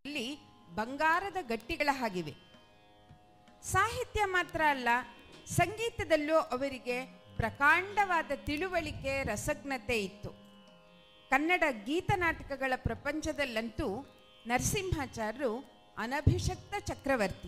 ಅಲ್ಲಿ ಬಂಗಾರದ ಗಟ್ಟಿಗಳ ಹಾಗಿವೆ ಸಾಹಿತ್ಯ ಮಾತ್ರ ಅಲ್ಲ ಸಂಗೀತದಲ್ಲೂ ಅವರಿಗೆ ಪ್ರಕಾಂಡವಾದ ತಿಳುವಳಿಕೆ ರಸಜ್ಞತೆ ಇತ್ತು ಕನ್ನಡ ಗೀತನಾಟಕಗಳ ಪ್ರಪಂಚದಲ್ಲಂತೂ ನರಸಿಂಹಾಚಾರ್ಯರು ಅನಭಿಷಕ್ತ ಚಕ್ರವರ್ತಿ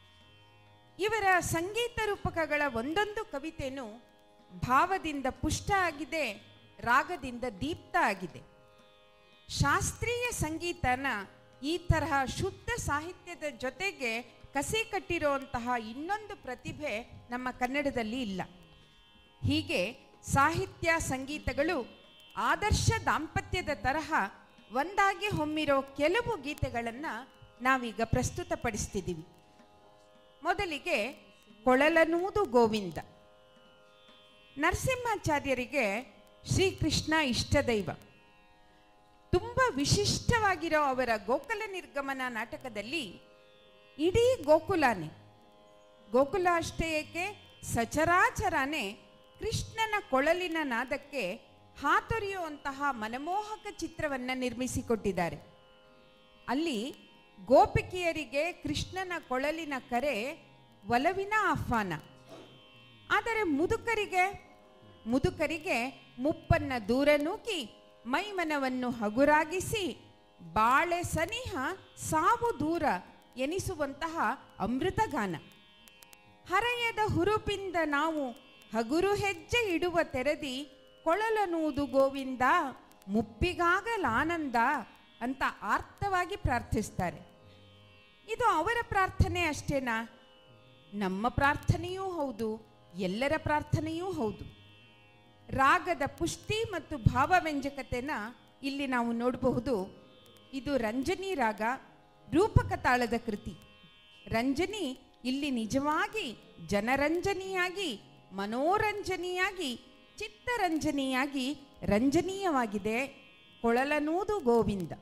ಇವರ ಸಂಗೀತ ರೂಪಕಗಳ ಒಂದೊಂದು ಕವಿತೆನೂ ಭಾವದಿಂದ ಪುಷ್ಟ ಆಗಿದೆ ರಾಗದಿಂದ ದೀಪ್ತ ಆಗಿದೆ ಶಾಸ್ತ್ರೀಯ ಸಂಗೀತನ ಈ ತರಹ ಶುದ್ಧ ಸಾಹಿತ್ಯದ ಜೊತೆಗೆ ಕಸಿ ಕಟ್ಟಿರುವಂತಹ ಇನ್ನೊಂದು ಪ್ರತಿಭೆ ನಮ್ಮ ಕನ್ನಡದಲ್ಲಿ ಇಲ್ಲ ಹೀಗೆ ಸಾಹಿತ್ಯ ಸಂಗೀತಗಳು ಆದರ್ಶ ದಾಂಪತ್ಯದ ತರಹ ಒಂದಾಗಿ ಹೊಮ್ಮಿರೋ ಕೆಲವು ಗೀತೆಗಳನ್ನು ನಾವೀಗ ಪ್ರಸ್ತುತಪಡಿಸ್ತಿದ್ದೀವಿ ಮೊದಲಿಗೆ ಕೊಳಲನೂದು ಗೋವಿಂದ ನರಸಿಂಹಾಚಾರ್ಯರಿಗೆ ಶ್ರೀಕೃಷ್ಣ ಇಷ್ಟದೈವ ತುಂಬ ವಿಶಿಷ್ಟವಾಗಿರೋ ಅವರ ಗೋಕುಲ ನಿರ್ಗಮನ ನಾಟಕದಲ್ಲಿ ಇಡೀ ಗೋಕುಲಾನೆ ಗೋಕುಲ ಅಷ್ಟೇ ಏಕೆ ಸಚರಾಚರನೇ ಕೃಷ್ಣನ ಕೊಳಲಿನ ನಾದಕ್ಕೆ ಹಾತೊರೆಯುವಂತಹ ಮನಮೋಹಕ ಚಿತ್ರವನ್ನು ನಿರ್ಮಿಸಿಕೊಟ್ಟಿದ್ದಾರೆ ಅಲ್ಲಿ ಗೋಪಿಕೆಯರಿಗೆ ಕೃಷ್ಣನ ಕೊಳಲಿನ ಕರೆ ಒಲವಿನ ಆಹ್ವಾನ ಆದರೆ ಮುದುಕರಿಗೆ ಮುದುಕರಿಗೆ ಮುಪ್ಪನ್ನ ದೂರ ನೂಕಿ ಮೈಮನವನ್ನು ಹಗುರಾಗಿಸಿ ಬಾಳೆ ಸನಿಹ ಸಾವು ದೂರ ಎನಿಸುವಂತಹ ಅಮೃತಗಾನ ಹರೆಯದ ಹುರುಪಿಂದ ನಾವು ಹಗುರು ಹೆಜ್ಜೆ ಇಡುವ ತೆರೆದಿ ಕೊಳಲನೂದು ಗೋವಿಂದ ಮುಪ್ಪಿಗಾಗಲಾನಂದ ಅಂತ ಆರ್ತವಾಗಿ ಪ್ರಾರ್ಥಿಸ್ತಾರೆ ಇದು ಅವರ ಪ್ರಾರ್ಥನೆ ಅಷ್ಟೇನಾ ನಮ್ಮ ಪ್ರಾರ್ಥನೆಯೂ ಹೌದು ಎಲ್ಲರ ಪ್ರಾರ್ಥನೆಯೂ ಹೌದು ರಾಗದ ಪುಷ್ಟಿ ಮತ್ತು ಭಾವವ್ಯಂಜಕತೆನ ಇಲ್ಲಿ ನಾವು ನೋಡಬಹುದು ಇದು ರಂಜನಿ ರಾಗ ರೂಪಕ ತಾಳದ ಕೃತಿ ರಂಜನಿ ಇಲ್ಲಿ ನಿಜವಾಗಿ ಜನರಂಜನಿಯಾಗಿ ಮನೋರಂಜನಿಯಾಗಿ ಚಿತ್ತರಂಜನಿಯಾಗಿ ರಂಜನೀಯವಾಗಿದೆ ಕೊಳಲನೂದು ಗೋವಿಂದ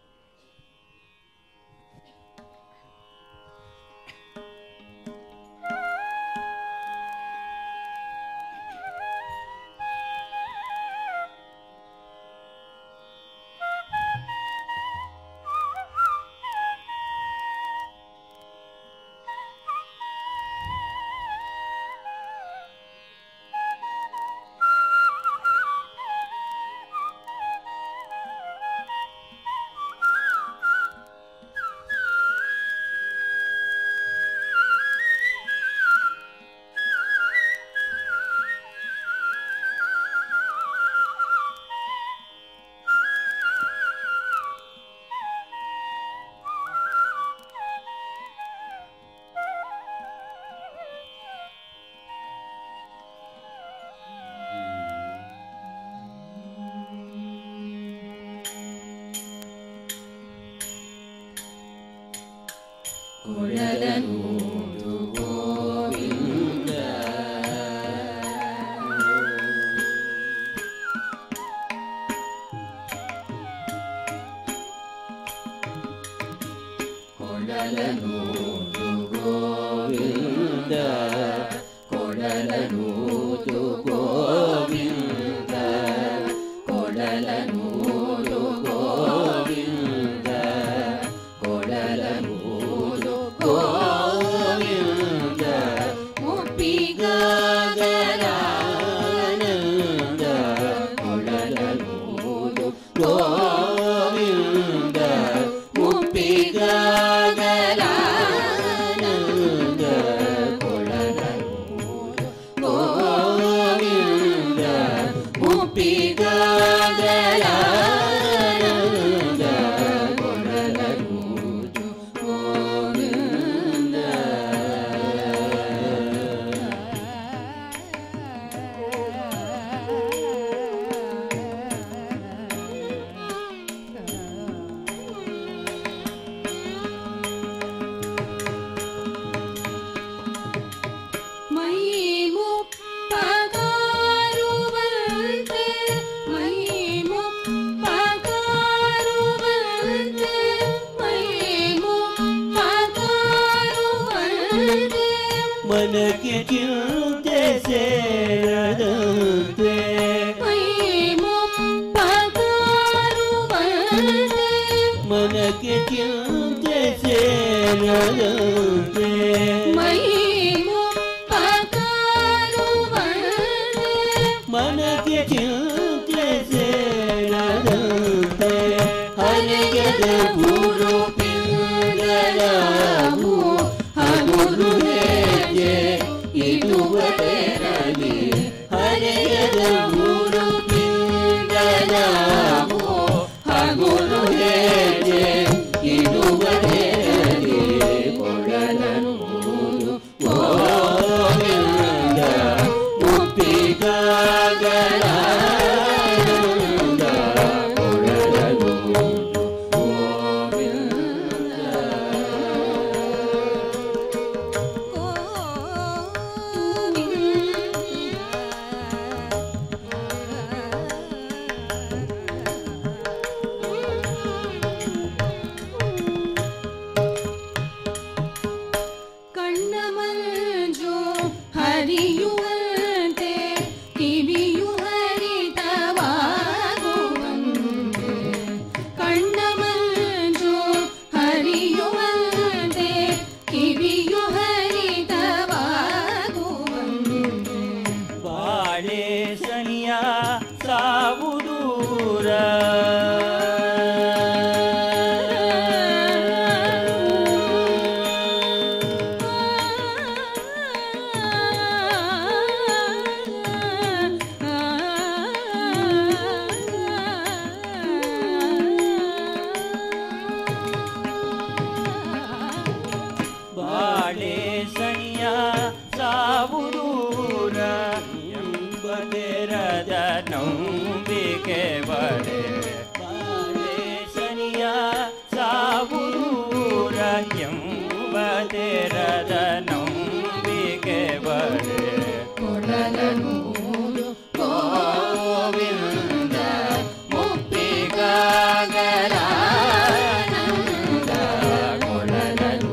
ಮೈ ಮುಪ್ಪಗಾರುವಂತೆ ಮೈ ಮುಪ್ಪಗಾರುವಂತೆ ಮೈ ಮುಪ್ಪಗಾರುವಂತೆ ಮನಕ್ಕೆ ಚಿಂತೆ ಸೇರದಂತೆ ಮೈ ಮುಪ್ಪಗಾರುವಂತೆ ಮನಕ್ಕೆ ಚಿಂತೆ ಸೇರದಂತೆ ಮೈ ಮುಪ್ಪಕಾರುವಂತೆ ಮನಕ್ಕೆ ಚಿಂತೆ ಸೇರದಂತೆ ಹರಿಯದ ಗುರು ಪಿಂಗಳವು ಹಗುರು ಹೇಗೆ ಇಡುವದೆರಲಿ ಹರಿಯದ ಗುರು ಪಿಂಗಳವು ಹಗುರು ಹೇಗೆ ಇಡುವದೆರಲಿ ಕೊಡಲನು ಗೋವಿಂದ ಮುಪ್ಪಿಗಾಗಲಾನಂದ ಕೊಡಲನು ಕಣ್ಣ ಮಂಜು ಹರಿಯುವಂತೆ ಕಿವಿಯು ಹರಿತವಾಗುವಂತೆ ಕಣ್ಣ ಮಂಜು ಹರಿಯುವಂತೆ ಕಿವಿಯು ಹರಿತವಾಗುವಂತೆ ಬಾಳೆ ಸನಿಯ ಸಾವು ದೂರ ಬಾಳೆ ಸನಿಯ ಸಾವು ದೂರ ಎಂಬ ತೆರದ ನಂಬಿಕೆ ಬರೆ ಬಾಳೆ ಸನಿಯ ಸಾವು ದೂರ ಎಂಬ ತೆರದ ನಂಬಿಕೆ ಬರೆ ಕೊಡಲನೂರು ಗೋವಿಂದ ಮುಪ್ಪಿಗಾಗಲಾನಂದ ಕೊಡಲನು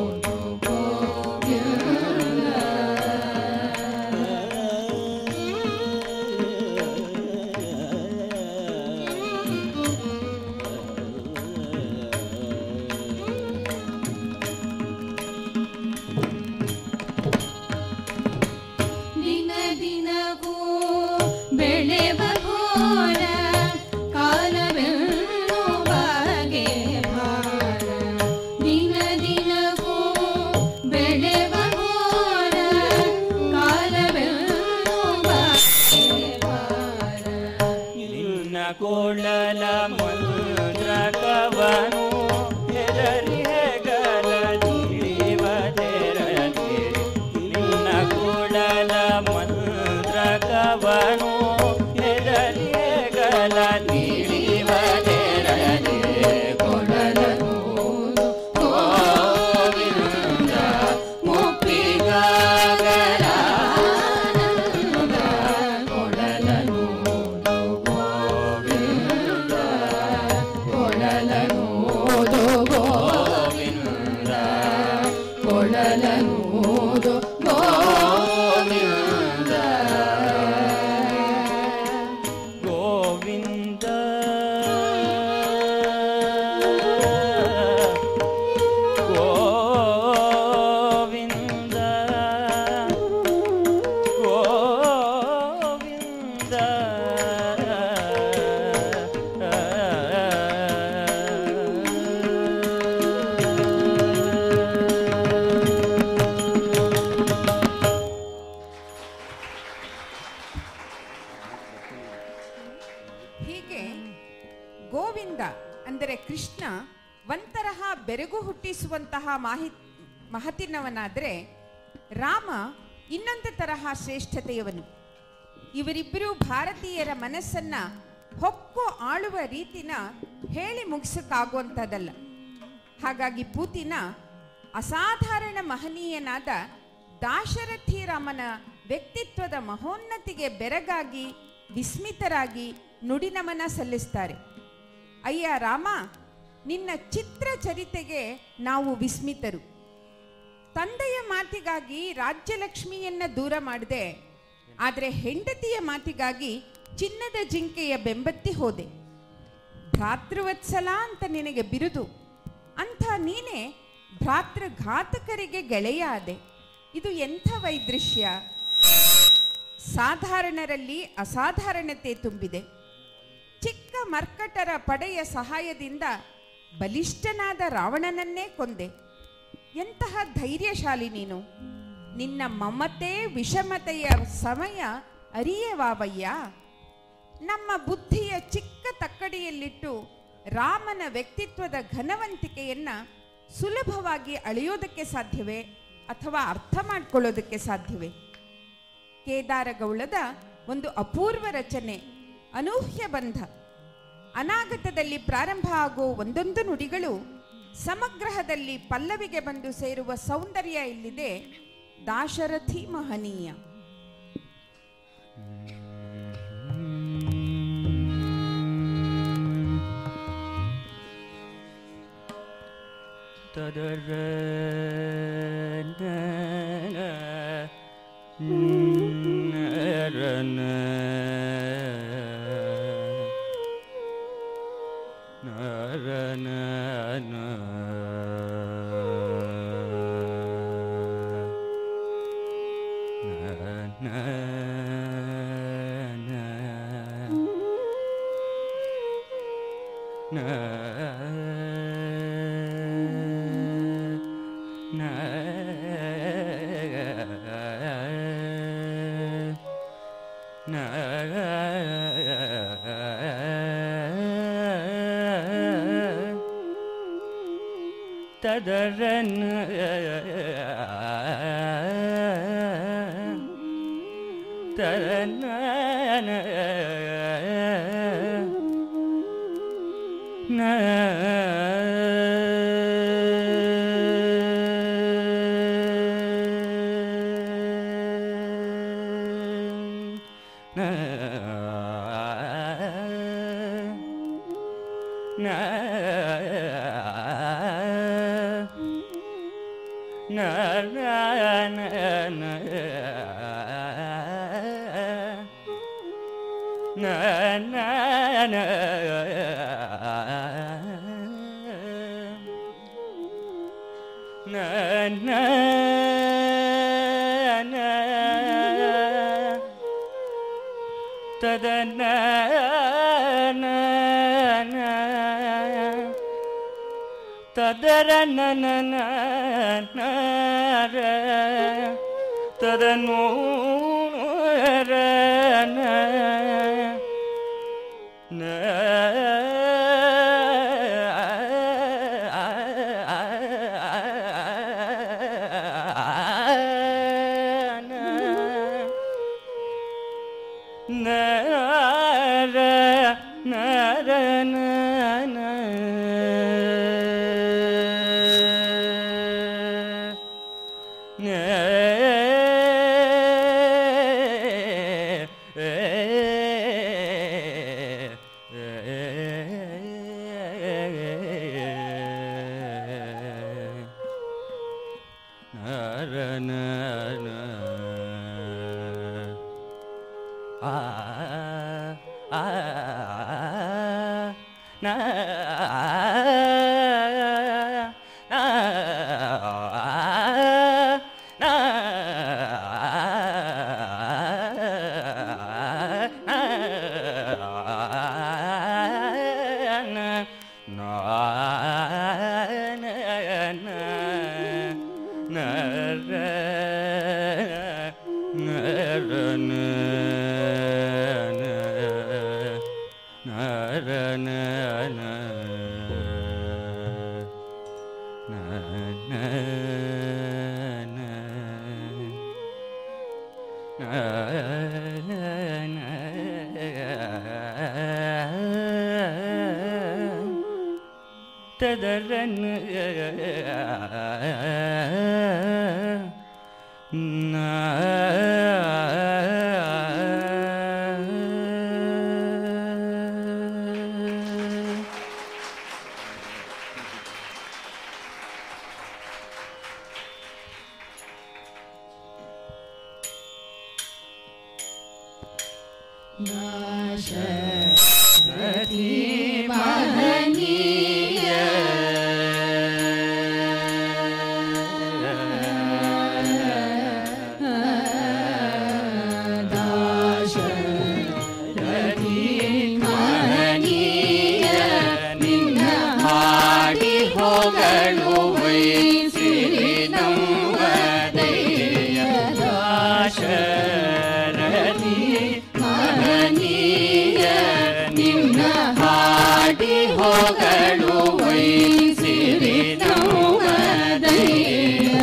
ದಿನ ದಿನವೂ ಬೆಳೆವ ಘೋರ ಕಾಲವೆನ್ನು ಬಗೆ ಭಾರ ದಿನ ದಿನವೂ ಬೆಳೆವ ಘೋರ ಕಾಲವೆನ್ನು ಬಗೆ ಭಾರ ನಿನ್ನ ಕೊಳ್ಳಲ ಮಂತ್ರಕವನು ಹೆದರಿ ಹೆಗಲ ತಿಳಿವದೆರಲಿ ನಿನ್ನ ಕೊಳ್ಳಲ ಮಂತ್ರಕವನು ಹೆದರಿ ಹೆಗಲ ತಿಳಿವದೆರಲಿ ಕೊಡಲನು ಗೋವಿಂದ ಮುಪ್ಪಿಗಾಗಲಾನಂದ ಕೊಡಲನು ಗೋವಿಂದ ಕೊಡಲನೂದು ಗೋವಿಂದ ಕೊಡಲನೂದು ಗೋವಿಂದ ಗೋವಿಂದ ಗೋವಿಂದ ಗೋವಿಂದ ಹೀಗೆ ಗೋವಿಂದ ಅಂದರೆ ಕೃಷ್ಣ ಒಂತರಹ ಬೆರಗು ಹುಟ್ಟಿಸುವಂತಹ ಮಾಹಿ ಮಹತಿನವನಾದರೆ ರಾಮ ಇನ್ನೊಂದು ತರಹ ಶ್ರೇಷ್ಠತೆಯವನು ಇವರಿಬ್ಬರು ಭಾರತೀಯರ ಮನಸ್ಸನ್ನ ಹೊಕ್ಕು ಆಳುವ ರೀತಿನ ಹೇಳಿ ಮುಗಿಸಕ್ಕಾಗುವಂಥದ್ದಲ್ಲ ಹಾಗಾಗಿ ಪೂತಿನ ಅಸಾಧಾರಣ ಮಹನೀಯನಾದ ದಾಶರಥಿ ರಾಮನ ವ್ಯಕ್ತಿತ್ವದ ಮಹೋನ್ನತಿಗೆ ಬೆರಗಾಗಿ ವಿಸ್ಮಿತರಾಗಿ ನುಡಿನಮನ ಸಲ್ಲಿಸ್ತಾರೆ ಅಯ್ಯ ರಾಮ ನಿನ್ನ ಚಿತ್ರ ಚರಿತೆಗೆ ನಾವು ವಿಸ್ಮಿತರು ತಂದೆಯ ಮಾತಿಗಾಗಿ ರಾಜ್ಯಲಕ್ಷ್ಮಿಯನ್ನ ದೂರ ಮಾಡದೆ ಆದರೆ ಹೆಂಡತಿಯ ಮಾತಿಗಾಗಿ ಚಿನ್ನದ ಜಿಂಕೆಯ ಬೆಂಬತ್ತಿ ಹೋದೆ ಭ್ರಾತೃವತ್ಸಲ ಅಂತ ನಿನಗೆ ಬಿರುದು ಅಂಥ ನೀನೇ ಭ್ರಾತೃಘಾತಕರಿಗೆ ಗೆಳೆಯಾದೆ ಇದು ಎಂಥ ವೈದೃಶ್ಯ ಸಾಧಾರಣರಲ್ಲಿ ಅಸಾಧಾರಣತೆ ತುಂಬಿದೆ ಚಿಕ್ಕ ಮರ್ಕಟರ ಪಡೆಯ ಸಹಾಯದಿಂದ ಬಲಿಷ್ಠನಾದ ರಾವಣನನ್ನೇ ಕೊಂದೆ ಎಂತಹ ಧೈರ್ಯಶಾಲಿ ನೀನು ನಿನ್ನ ಮಮತೆ ವಿಷಮತೆಯ ಸಮಯ ಅರಿಯವಾವಯ್ಯ ನಮ್ಮ ಬುದ್ಧಿಯ ಚಿಕ್ಕ ತಕ್ಕಡಿಯಲ್ಲಿಟ್ಟು ರಾಮನ ವ್ಯಕ್ತಿತ್ವದ ಘನವಂತಿಕೆಯನ್ನ ಸುಲಭವಾಗಿ ಅಳೆಯೋದಕ್ಕೆ ಸಾಧ್ಯವೇ ಅಥವಾ ಅರ್ಥ ಮಾಡ್ಕೊಳ್ಳೋದಕ್ಕೆ ಸಾಧ್ಯವೇ ಕೇದಾರಗೌಳದ ಒಂದು ಅಪೂರ್ವ ರಚನೆ ಅನೂಹ್ಯ ಬಂಧ ಅನಾಗತದಲ್ಲಿ ಪ್ರಾರಂಭ ಆಗೋ ಒಂದೊಂದು ನುಡಿಗಳು ಸಮಗ್ರಹದಲ್ಲಿ ಪಲ್ಲವಿಗೆ ಬಂದು ಸೇರುವ ಸೌಂದರ್ಯ ಇಲ್ಲಿದೆ ದಾಶರಥಿ ಮಹನೀಯ ತದರ ತದರನ್ ತರನ ತದನ ತದರ ನನ ತದನು ನರ ನರ ನನ ಆ ಆ ನಾ ತದರನ್ ಮಹನೀಯ ಹಾಡಿ ಹೋಗಳು ವಹಿಸಿರಿ ನೌಮದಯ್ಯ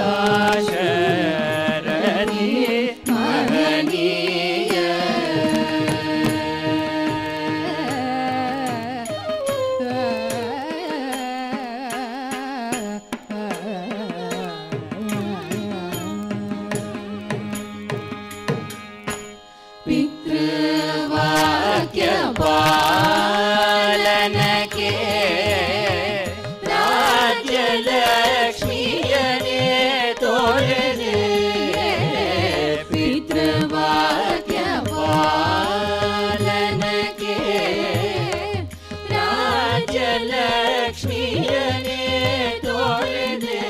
ಶರಣಿ ಮಹನೀಯ ಪಿತೃವಾಕ್ಯ ಪಾಲನಕ್ಕೆ ರಾಜ್ಯಲಕ್ಷ್ಮಿಯನೇ ತೋರದೆ ಪಿತೃವಾಕ್ಯ ಪಾಲನಕ್ಕೆ ರಾಜ್ಯಲಕ್ಷ್ಮಿಯನೇ ತೋರದೆ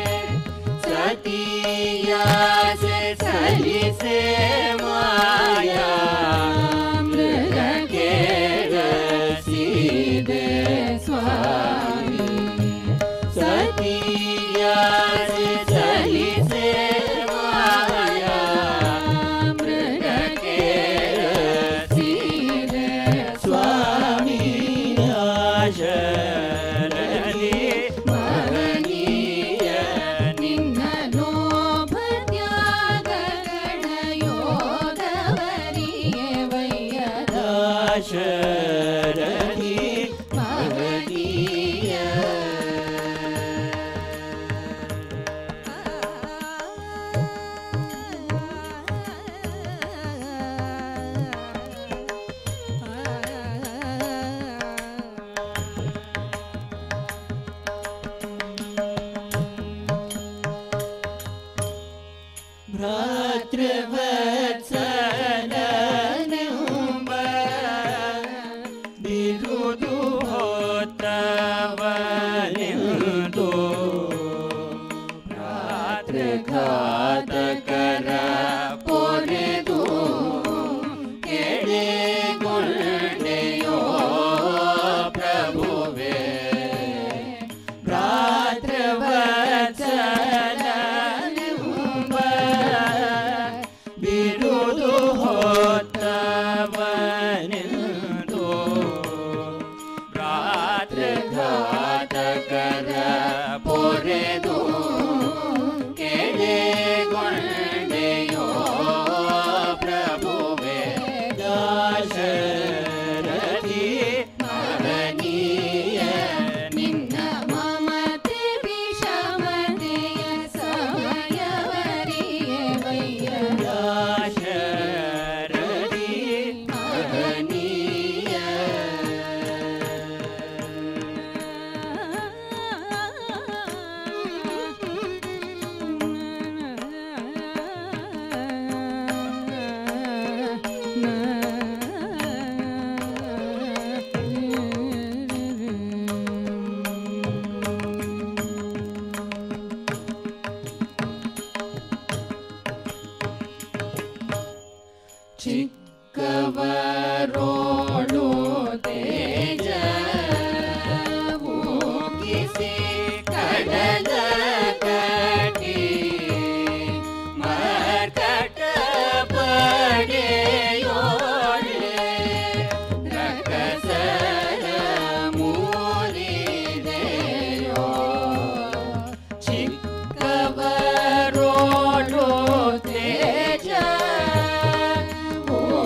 ಸತಿಯಾಸೆ ಸಲ್ಲಿಸೆ ಮಾಯಾ ಮೃಗಕ್ಕೆ ರಸಿದೆ ಸ್ವಾಮಿ ಸತಿಯಾಸೆ ಸಲ್ಲಿಸೆ ಮಾಯಾ ಮೃಗಕ್ಕೆ ರಸಿದೆ ಸ್ವಾಮಿ ಶರಣಿ ಮಹನೀಯ ನಿನ್ನ ಲೋಭತ್ಯಾಗಣಯೋಗವರಿಯೇ ವಯ್ಯದ ಶರಣಿ ಮಹನೀಯ ಭ್ರಾತೃವತ್ಸಲನೆಂಬ ಬಿರುದು ಹೊತ್ತವನೆಂದು ಭ್ರಾತೃಘಾತಕರ ಪೊರೆದು ಕೆಡೆಗೊಳ್ಳೆಯೋ ಪ್ರಭುವೇ ಭ್ರಾತೃವತ್ಸಲನೆಂಬ ಬಿರುದು ಹೊತ್ತವನೆಂದು ಭ್ರಾತೃಘಾತಕರ ಪೊರೆದು ಕೆಡೆಗೊಂಡೆಯೋ ಪ್ರಭುವೇ ದಾಶರಥಿ ಮಹನೀಯ ನಿನ್ನ ಮಮತೆ ವಿಷಮತೆಯ ಸಮಯವರಿಯೇ ವಯ್ಯದ ದಾಶರಥಿ ಮಹನೀಯ ಚಿಕ್ಕವರೋಡು ತೇಜ ಮುಗಿಸಿ ಕಡಲ ಕಟಿ ಮರ್ಕಟ ಪಡೆಯೋಳೆ ರಕಸರ ಮೂರಿದೆಯೋ ಚಿಕ್ಕವರೋಡು ತೇಜ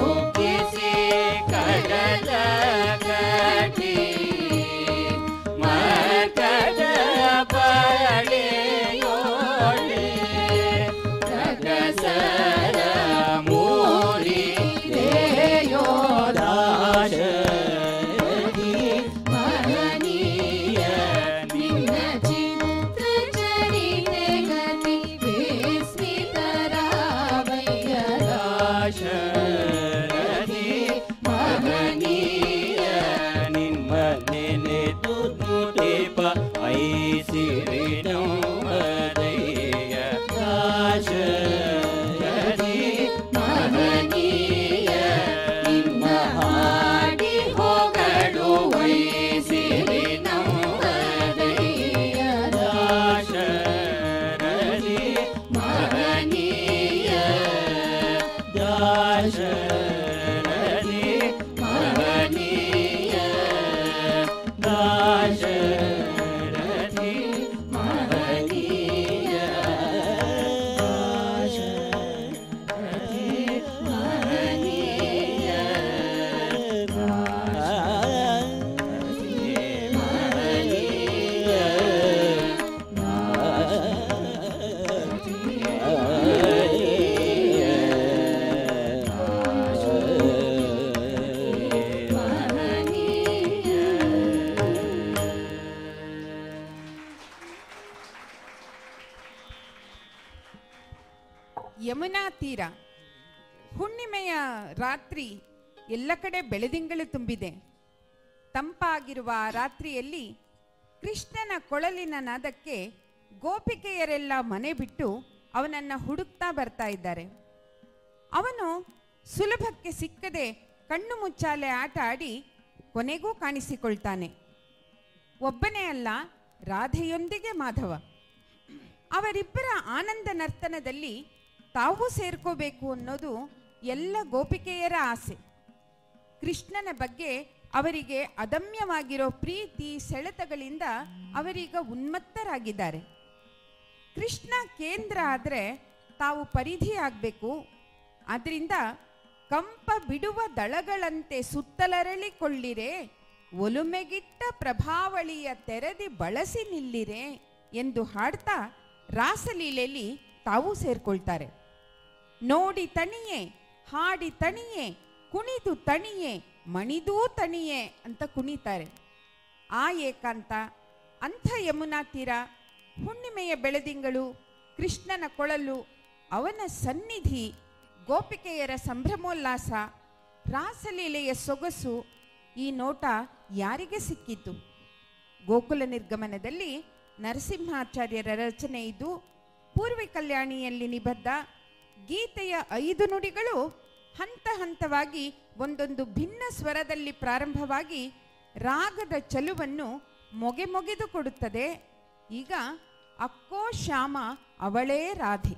ಯಮುನಾ ತೀರ ಹುಣ್ಣಿಮೆಯ ರಾತ್ರಿ ಎಲ್ಲ ಕಡೆ ಬೆಳದಿಂಗಳು ತುಂಬಿದೆ ತಂಪಾಗಿರುವ ಆ ರಾತ್ರಿಯಲ್ಲಿ ಕೃಷ್ಣನ ಕೊಳಲಿನ ನಾದಕ್ಕೆ ಗೋಪಿಕೆಯರೆಲ್ಲ ಮನೆ ಬಿಟ್ಟು ಅವನನ್ನು ಹುಡುಕ್ತಾ ಬರ್ತಾ ಇದ್ದಾರೆ ಅವನು ಸುಲಭಕ್ಕೆ ಸಿಕ್ಕದೆ ಕಣ್ಣು ಮುಚ್ಚಾಲೆ ಆಟ ಆಡಿ ಕೊನೆಗೂ ಕಾಣಿಸಿಕೊಳ್ತಾನೆ ಒಬ್ಬನೇ ಅಲ್ಲ ರಾಧೆಯೊಂದಿಗೆ ಮಾಧವ ಅವರಿಬ್ಬರ ಆನಂದ ನರ್ತನದಲ್ಲಿ ತಾವೂ ಸೇರ್ಕೋಬೇಕು ಅನ್ನೋದು ಎಲ್ಲ ಗೋಪಿಕೆಯರ ಆಸೆ ಕೃಷ್ಣನ ಬಗ್ಗೆ ಅವರಿಗೆ ಅದಮ್ಯವಾಗಿರೋ ಪ್ರೀತಿ ಸೆಳೆತಗಳಿಂದ ಅವರೀಗ ಉನ್ಮತ್ತರಾಗಿದ್ದಾರೆ ಕೃಷ್ಣ ಕೇಂದ್ರ ಆದರೆ ತಾವು ಪರಿಧಿ ಆಗಬೇಕು ಆದ್ರಿಂದ ಕಂಪ ಬಿಡುವ ದಳಗಳಂತೆ ಸುತ್ತಲರಳಿಕೊಳ್ಳಿರೆ ಒಲುಮೆಗಿಟ್ಟ ಪ್ರಭಾವಳಿಯ ತೆರೆದಿ ಬಳಸಿ ನಿಲ್ಲಿರೆ ಎಂದು ಹಾಡ್ತಾ ರಾಸಲೀಲೆಯಲ್ಲಿ ತಾವು ಸೇರ್ಕೊಳ್ತಾರೆ ನೋಡಿ ತಣಿಯೆ ಹಾಡಿ ತಣಿಯೆ ಕುಣಿದು ತಣಿಯೆ ಮಣಿದೂ ತಣಿಯೆ ಅಂತ ಕುಣಿತಾರೆ ಆ ಏಕಾಂತ ಅಂಥ ಯಮುನಾ ತೀರ ಹುಣ್ಣಿಮೆಯ ಬೆಳದಿಂಗಳು ಕೃಷ್ಣನ ಕೊಳಲು ಅವನ ಸನ್ನಿಧಿ ಗೋಪಿಕೆಯರ ಸಂಭ್ರಮೋಲ್ಲಾಸ ರಾಸಲೀಲೆಯ ಸೊಗಸು ಈ ನೋಟ ಯಾರಿಗೆ ಸಿಕ್ಕಿತು ಗೋಕುಲ ನಿರ್ಗಮನದಲ್ಲಿ ನರಸಿಂಹಾಚಾರ್ಯರ ರಚನೆ ಇದು ಪೂರ್ವಿ ಕಲ್ಯಾಣಿಯಲ್ಲಿ ನಿಬದ್ಧ ಗೀತೆಯ ಐದು ನುಡಿಗಳು ಹಂತ ಹಂತವಾಗಿ ಒಂದೊಂದು ಭಿನ್ನ ಸ್ವರದಲ್ಲಿ ಪ್ರಾರಂಭವಾಗಿ ರಾಗದ ಚಲುವನ್ನು ಮೊಗೆ ಮೊಗೆದು ಕೊಡುತ್ತದೆ ಈಗ ಅಕ್ಕೋ ಶ್ಯಾಮ ಅವಳೇ ರಾಧೆ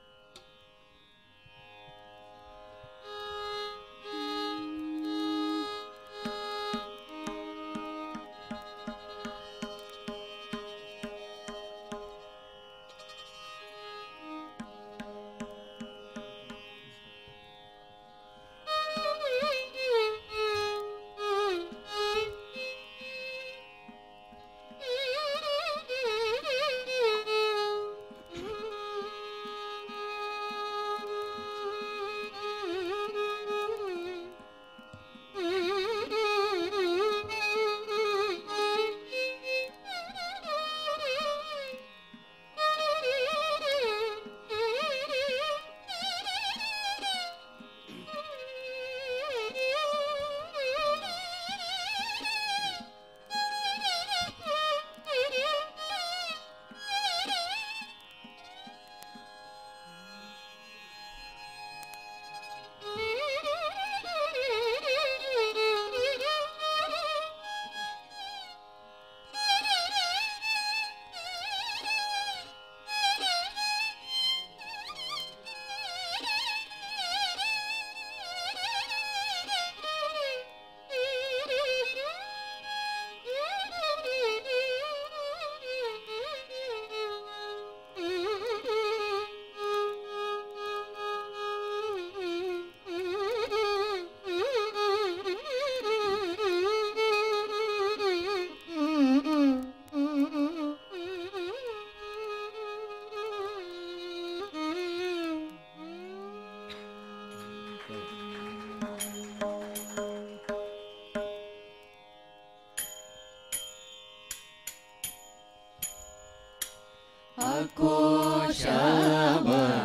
ಶ್ಯಾಮ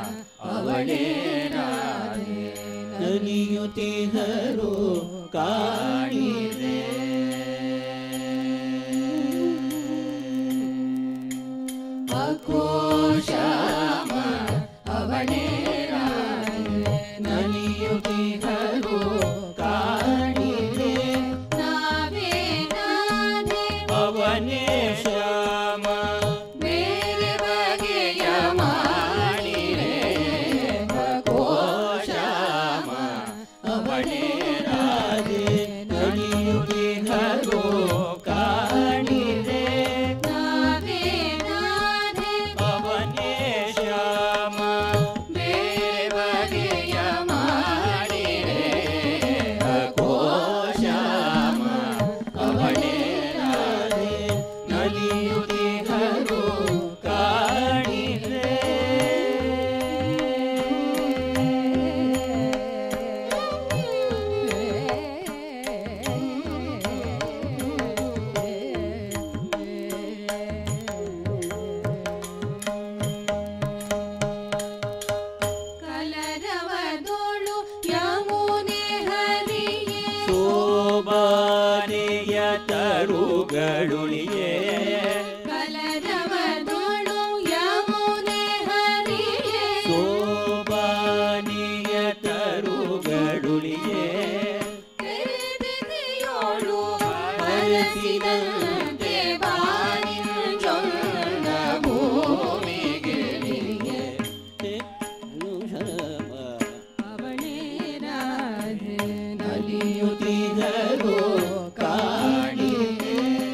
ಅವಳೇ ರಾಧೆ ನಲಿಯುತ್ತಿಹರು ಕಾಣಿದೆ ಅಕ್ಕೋ ಶ್ಯಾಮ ಅವಳೇ ರಾಧೆ ನಲಿಯುತ್ತಿಹರು ಕಾಣಿದೆ ಅವನೇ ಶ್ಯಾಮ ಬೇರೆ ಬಗೆಯ ಮಾಡಿರೆ ಅಕ್ಕೋ ಶ್ಯಾಮ ಅವಳೇ ರಾಧೆ ನಲಿಯುತ್ತಿಹರು ಕಾಣಿದೆ ನಾವೇ ನಾನೇ ಅವನೇ ಶ್ಯಾಮ ಬೇರೆ ಬಗೆಯ ಮಾಡಿರೆ ಅಕ್ಕೋ ಶ್ಯಾಮ ಅವಳೇ ರಾಧೆ ನಲಿಯುತ್ತಿಹರು ಕಾಣಿದೆ ಆ ಸೋಬಾನೆಯ ತರುಗಳುಳಿಯೇ ಕಲರವದೊಳು ಯಮುನೆ ಹರಿಯೇ ಸೋಬಾನೆಯ ತರುಗಳುಳಿಯೇ ತೆರೆದಿದೆಯೋಳು ಹರಸಿದಂತೆ ಬಾನಿಂಜೊಂದ ಭೂಮಿಗಿಳಿಯೇ ಅವಳೇ ರಾಧೆ ನಲಿಯುತ್ತಿದ್ದರು ಕಾಣಿದೆ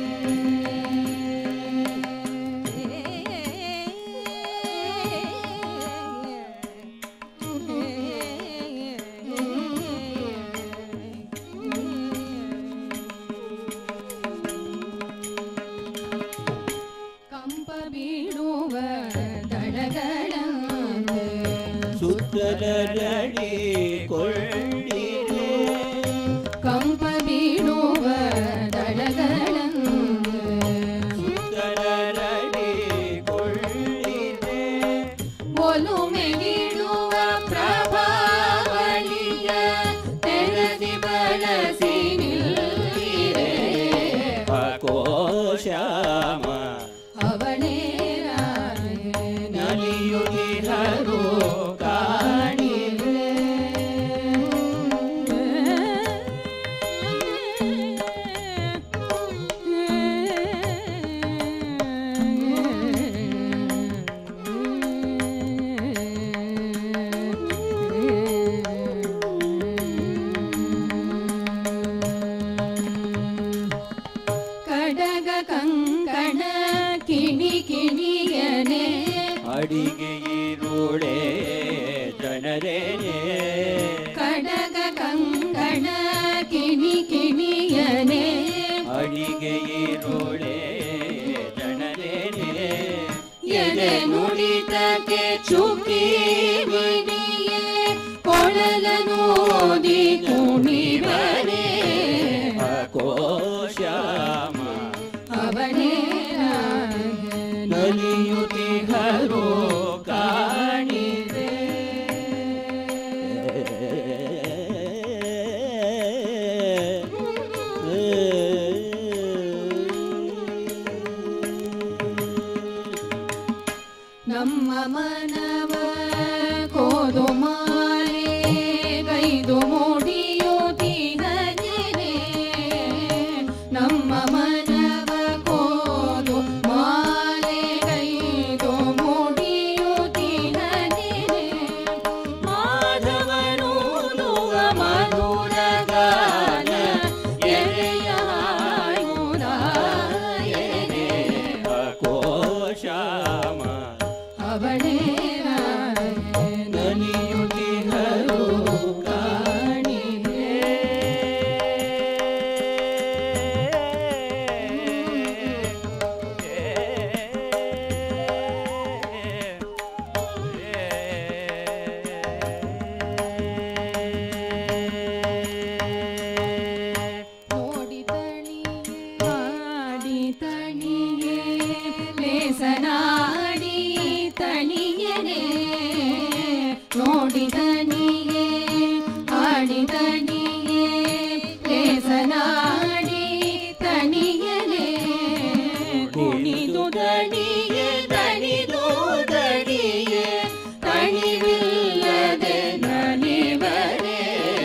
ಕಂಪ ಬೀಳುವ ದಡಗಳಂತೆ ಸುತ್ತಲರಡಿ ಕೊಳ್ಳಿದೆ ಕಂಪ ಬೀಳುವ ದಡಗಳಂತೆ ಸುತ್ತಲರಡಿ ಕೊಳ್ಳಿದೆ ಒಲುಮೆಗಿಡುವ ಪ್ರಭಾವಳಿಯ ತೆರೆದಿ ಬಳಸಿ ನಿಲ್ಲಿರೆ ಕೋಶಾಮ ಅವಳೇ ರಾಧೆ ನಲಿಯುತ್ತಿದ್ದರು ಕಾಣಿದೆ ಕಡಗ ಕಂಕಣ ಕಿಣಿ ಕಿಣಿಯನೆ ಅಡಿಗೆ ಈರುಳೆ ಜನರೇನೆ ಕಡಗ ಕಂಕಣ ಕಿಣಿ ಕಿಣಿಯನೆ ಅಡಿಗೆ ಈರುಳೆ ಜನರೇನೆ ಎದೆ ನುಡಿತಕ್ಕೆ ಚುಕ್ಕಿ ಬಿಡಿಯೇ ಕೊಳಲನೋದಿ ಕುಣಿವರೆ ಕೋಶಾಮ ಅವನೇ ರಾಧೆ ನಲಿಯುತ್ತಿದ್ದರು ಕಾಣಿದೆ ನಮ್ಮ ಮನವ ಕೋದು ಮಾರೆ ಕೈದು ಮೂಡಿಯುತ್ತಿಹರೆ ನಮ್ಮ ಮನವ ಕೋದು ಮಾರೆ ಕೈದು ಮೂಡಿಯುತ್ತಿಹರೆ ಮಾಧವನೂಲುವ ಮಧುರ ಗಾನ ಎರೆಯ ಹಾಯುರಾಯನೆ ಕೋಶಾಮ ಅವಳೇ ರಾಧೆ ನಲಿಯುತ್ತಿದ್ದರು ಕಾಣಿದೆ ನೋಡಿ ತಣಿಯೇ ಆಡಿ ತಣಿಯೇ ಲೇಸನಾಡಿ ತಣಿಯನೆ ನೋಡಿ ತಣಿಯೇ ಆಡಿ ತಣಿಯೇ ಲೇಸನಾಡಿ ತಣಿಯನೆ ಕುಣಿದು ದಣಿಯೇ ದಣಿದು ದಣಿಯೇ ತಣಿವಿಲ್ಲದೆ ನಲಿವರೆ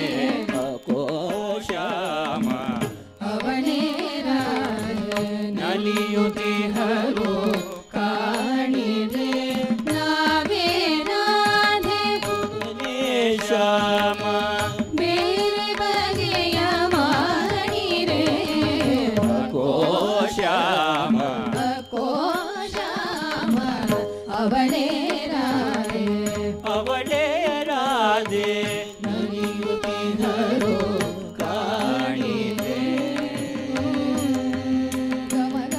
ಕೋಶಾಮ ಅವನೇ ರಾಧೆ ನಲಿಯುತ್ತಿದ್ದರು ಕಾಣಿದೆ ನಾವೇ ರಾಧೆ ಶ್ಯಾಮ ಬೇರೆ ಬಗೆಯ ಮಾಡಿರೆ ಕೋಶಾಮ ಕೋಶಾಮ ಅವಳೇ ರಾಧೆ ಅವಳೇ ರಾಧೆ ನಲಿಯುತ್ತಿದ್ದರು ಕಾಣಿದೆ ಗಮಗ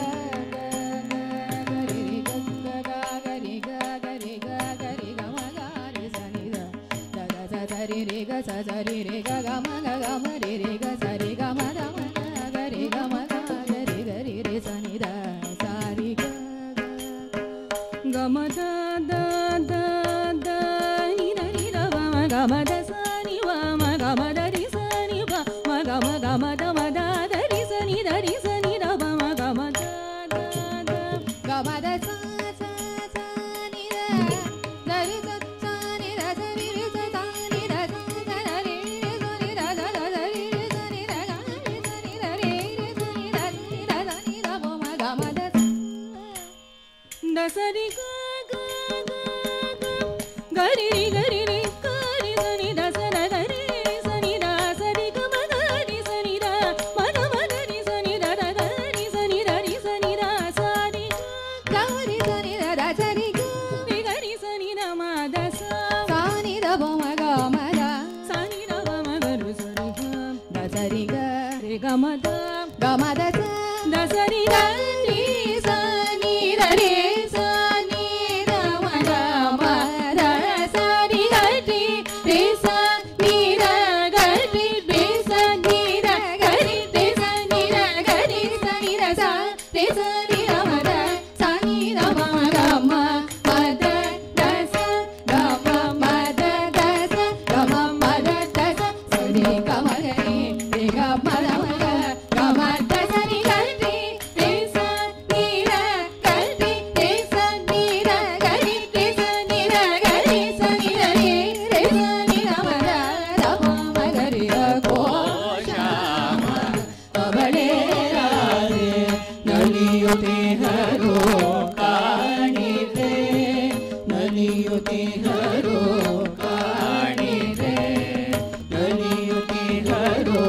ಗರಿ ಗಗ ಗರಿ ಗರಿ ಗರಿ ಗಮಗ ರಿ ಸನಿ ದ ದ ದ ಸರಿ ರಿ ಗ ಸ ಸರಿ ರಿ ಗ ಗ ಮ ಗ ಗ ಮ ರಿ ರಿ ಗ ಸರಿ ಗ ಮ ದ ಮ ಗ ಗರಿ ಗ ಮ ಗ ಗರಿ ಗರಿ ರಿ ಸನಿ ದ ಸಾರಿ ಗ ಗ ಮ ದ ದ ದ ದ ನಿ ದ ನಿ ದ ವ ಮ ಗ ಮ ದ ಸ ನಿ ವ ಮ ಗ ಮ ದ ರಿ ಸ ನಿ ವ ಮ ಗ ಮ ಗ ಮ ದ ಮ ದ ದ ರಿ ಸ ರಿ ಸ ನಿ ದ ಪ ಮ ಗ ಮ ದ ದ ದ ಗ ಮ ದ ಸ ಸ ಸ ನಿ ದ ದ ರಿ ಸ ಸ ನಿ ದ ಸ ರಿ ರಿ ಸ ಸ ನಿ ದ ಸ ಸ ರ ರಿ ರಿ ಸ ನಿ ದ ದ ದ ದ ರಿ ರಿ ಸ ನಿ ದ ಗ ರಿ ಸ ನಿ ದ ರಿ ರಿ ಸ ನಿ ದ ನಿ ದ ದ ನಿ ದ ಪ ಮ ಗ ಮ ದ ಸ ದ ಸ ರಿ ಗ ಗ ಗ ಗ ಗ ರಿ ರಿ ಗ ರಿ ರಿ ಗ ರಿ ಸ ನಿ ದ ಸ ರ ದ ರಿ ರಿ ಸ ನಿ ದ ಸ ರಿ ಗ ಮ ಗ ರಿ ಸ ನಿ ದ ಮ ಗ ಮ ಗ ರಿ ಸ ನಿ ದ ದ ದ ರಿ ಸ ನಿ ದ ರಿ ಸ ನಿ ದ ಸ ರಿ ಗ ರಿ ಸ ನಿ ದ ದ ಸ ರಿ ಗ ರಿ ಗ ರಿ ಸ ನಿ ದ ಮ ದ ಸ ಸ ನಿ ದ ಪ ಮ ಗ ಮ ದ ಸ ನಿ ದ ಪ ಮ ಗ ರು ಸ ರಿ ಗ ದ ಸ ರಿ ಗ ರಿ ಗ ಮ ದ ಗ ಮ ದ ಸ ದ ಸ ರಿ ದ ರಿ ಸ ನಿ ದ ರಿ ಸ ನಿ ದ ಮ ಗ ಮ ದ ಸ ರಿ ಗ ರಿ ರಿ ಸ ನಿ ದ ಗ ರಿ ರಿ ಸ ನಿ ದ ಗ ರಿ ರಿ ಸ ನಿ ದ ಗ ರಿ ಸ ನಿ ದ ಸ ರಿ ಸ ನಿ ದ ಮ ದ ಸ ನಿ ದ ಮ ಮ ಗ ಮ ಮ ದ ದ ಸ ಗ ಮ ಮ ದ ದ ಸ ಗ ಮ ಮ ದ ದ ಸ ಸ ರಿ ಗ ಮ ಗ ರಿ ರಿ ಗ ಮ ದ ಮ ಗ ಗ ಮ ದ ಸ ರಿ ಗ ರಿ ರಿ ಸ ನಿ ದ ಗ ರಿ ರಿ ಸ ನಿ ದ ಗ ರಿ ರಿ ಸ ನಿ ದ ಗ ರಿ ಸ ನಿ ದ ರಿ ರಿ ಸ ನಿ ದ ಮ ದ ದ ಪ ಮ ಗ ರಿ ಗ ಕೋ ಶ್ಯಾಮ ಅವಳೇ ರಾಧೆ ನಲಿಯುತ್ತಿಹರು ಕಾಣಿದೆ ನಲಿಯುತ್ತಿಹರು ಕಾಣಿದೆ ನಲಿಯುತ್ತಿಹರು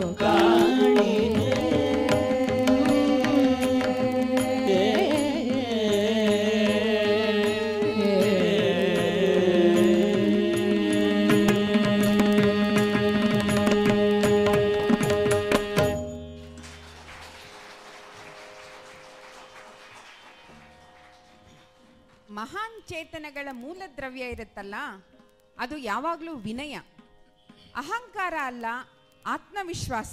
ಮಹಾನ್ ಚೇತನಗಳ ಮೂಲ ದ್ರವ್ಯ ಇರುತ್ತಲ್ಲ ಅದು ಯಾವಾಗಲೂ ವಿನಯ ಅಹಂಕಾರ ಅಲ್ಲ ಆತ್ಮವಿಶ್ವಾಸ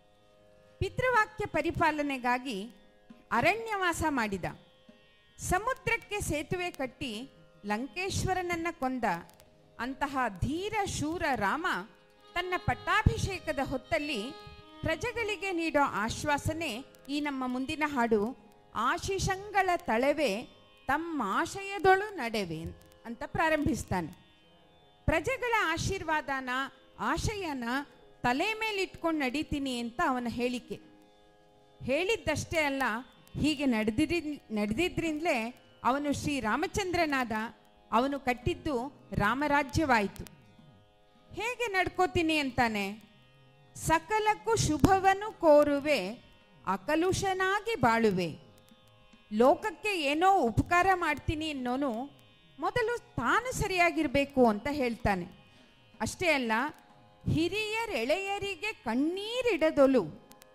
ಪಿತೃವಾಕ್ಯ ಪರಿಪಾಲನೆಗಾಗಿ ಅರಣ್ಯವಾಸ ಮಾಡಿದ ಸಮುದ್ರಕ್ಕೆ ಸೇತುವೆ ಕಟ್ಟಿ ಲಂಕೇಶ್ವರನನ್ನ ಕೊಂದ ಅಂತಹ ಧೀರ ಶೂರ ರಾಮ ತನ್ನ ಪಟ್ಟಾಭಿಷೇಕದ ಹೊತ್ತಲ್ಲಿ ಪ್ರಜೆಗಳಿಗೆ ನೀಡೋ ಆಶ್ವಾಸನೆ ಈ ನಮ್ಮ ಮುಂದಿನ ಹಾಡು ಆಶಿಷಂಗಳ ತಳವೆ ತಮ್ಮ ಆಶಯದೊಳು ನಡೆವೆ ಅಂತ ಪ್ರಾರಂಭಿಸ್ತಾನೆ ಪ್ರಜೆಗಳ ಆಶೀರ್ವಾದನ ಆಶಯನ ತಲೆ ಮೇಲಿಟ್ಕೊಂಡು ನಡೀತೀನಿ ಅಂತ ಅವನ ಹೇಳಿಕೆ ಹೇಳಿದ್ದಷ್ಟೇ ಅಲ್ಲ ಹೀಗೆ ನಡೆದಿರಿ ನಡೆದಿದ್ರಿಂದಲೇ ಅವನು ಶ್ರೀ ರಾಮಚಂದ್ರನಾದ ಅವನು ಕಟ್ಟಿದ್ದು ರಾಮರಾಜ್ಯವಾಯಿತು ಹೇಗೆ ನಡ್ಕೋತೀನಿ ಅಂತಾನೆ ಸಕಲಕ್ಕೂ ಶುಭವನ್ನು ಕೋರುವೆ ಅಕಲುಷನಾಗಿ ಬಾಳುವೆ ಲೋಕಕ್ಕೆ ಏನೋ ಉಪಕಾರ ಮಾಡ್ತೀನಿ ಅನ್ನೋನು ಮೊದಲು ತಾನು ಸರಿಯಾಗಿರಬೇಕು ಅಂತ ಹೇಳ್ತಾನೆ ಅಷ್ಟೇ ಅಲ್ಲ ಹಿರಿಯರೆಳೆಯರಿಗೆ ಕಣ್ಣೀರಿಡದೊಲು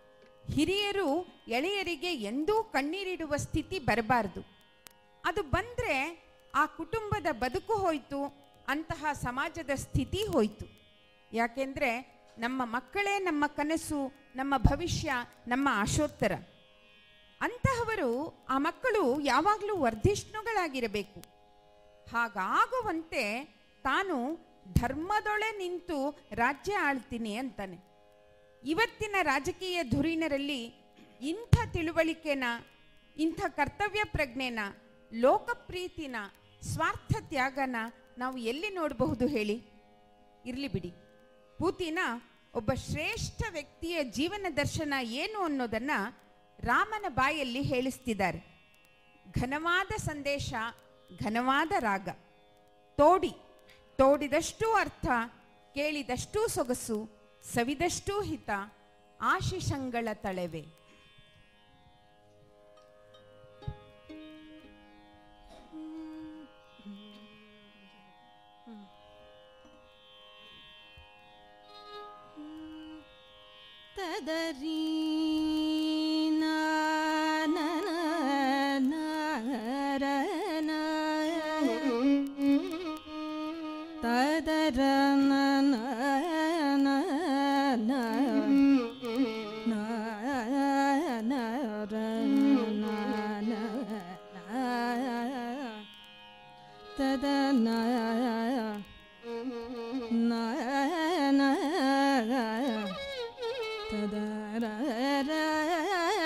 ಹಿರಿಯರು ಎಳೆಯರಿಗೆ ಎಂದೂ ಕಣ್ಣೀರಿಡುವ ಸ್ಥಿತಿ ಬರಬಾರ್ದು ಅದು ಬಂದರೆ ಆ ಕುಟುಂಬದ ಬದುಕು ಹೋಯಿತು ಅಂತಹ ಸಮಾಜದ ಸ್ಥಿತಿ ಹೋಯಿತು ಯಾಕೆಂದರೆ ನಮ್ಮ ಮಕ್ಕಳೇ ನಮ್ಮ ಕನಸು ನಮ್ಮ ಭವಿಷ್ಯ ನಮ್ಮ ಆಶೋತ್ತರ ಅಂತಹವರು ಆ ಮಕ್ಕಳು ಯಾವಾಗಲೂ ವರ್ಧಿಷ್ಣುಗಳಾಗಿರಬೇಕು ಹಾಗಾಗುವಂತೆ ತಾನು ಧರ್ಮದೊಳೆ ನಿಂತು ರಾಜ್ಯ ಆಳ್ತೀನಿ ಅಂತಾನೆ ಇವತ್ತಿನ ರಾಜಕೀಯ ಧುರೀಣರಲ್ಲಿ ಇಂಥ ತಿಳುವಳಿಕೆನ ಇಂಥ ಕರ್ತವ್ಯ ಪ್ರಜ್ಞೆನ ಲೋಕಪ್ರೀತಿನ ಸ್ವಾರ್ಥ ತ್ಯಾಗನ ನಾವು ಎಲ್ಲಿ ನೋಡಬಹುದು ಹೇಳಿ ಇರಲಿ ಬಿಡಿ ಪೂತಿನ ಒಬ್ಬ ಶ್ರೇಷ್ಠ ವ್ಯಕ್ತಿಯ ಜೀವನ ದರ್ಶನ ಏನು ಅನ್ನೋದನ್ನ ರಾಮನ ಬಾಯಲ್ಲಿ ಹೇಳಿಸ್ತಿದ್ದಾರೆ ಘನವಾದ ಸಂದೇಶ ಘನವಾದ ರಾಗ ತೋಡಿ ತೋಡಿದಷ್ಟೂ ಅರ್ಥ ಕೇಳಿದಷ್ಟೂ ಸೊಗಸು ಸವಿದಷ್ಟೂ ಹಿತ ಆಶಿಷಂಗಳ ತಳೆವೆ ತದರಿ ತದರ ತದನ ನ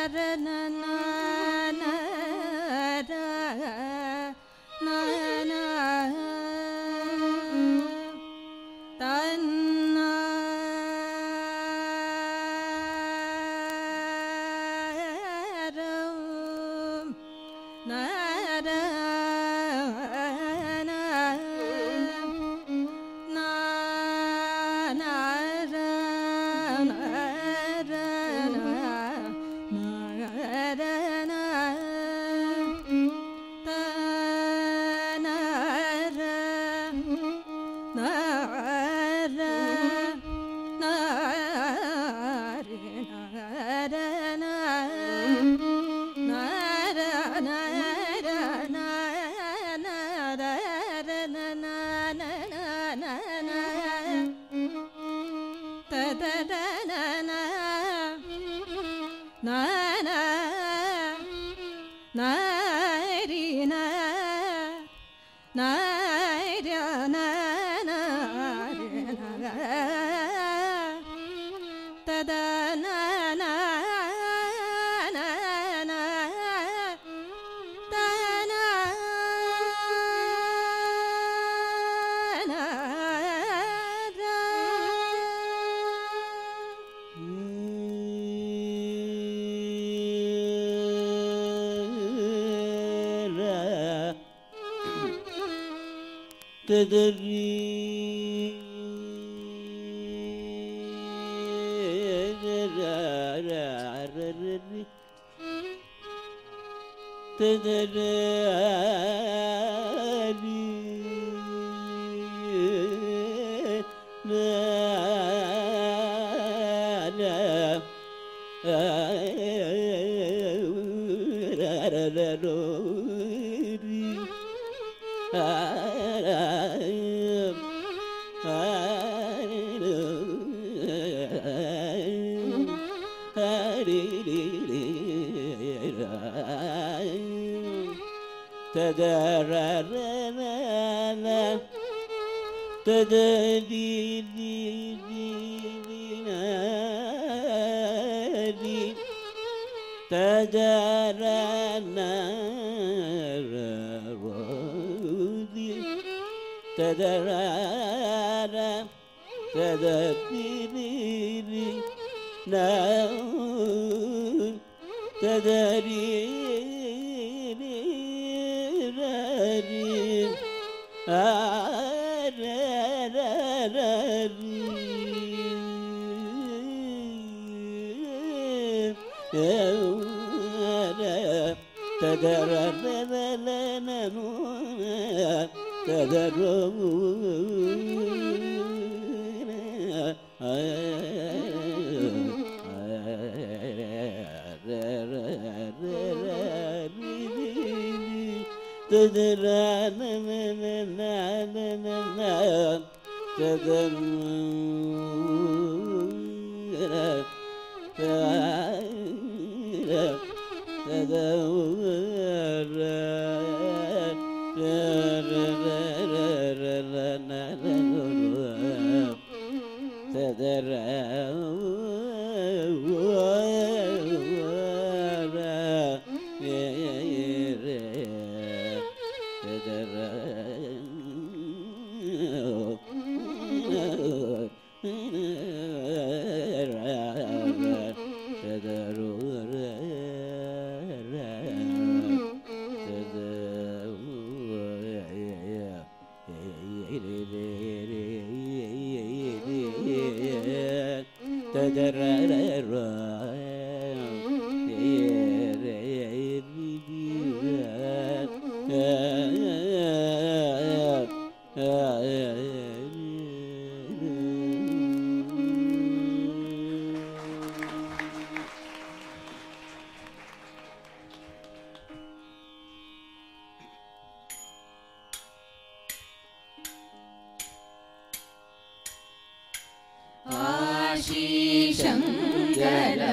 ಆಶೀಶಂಕರ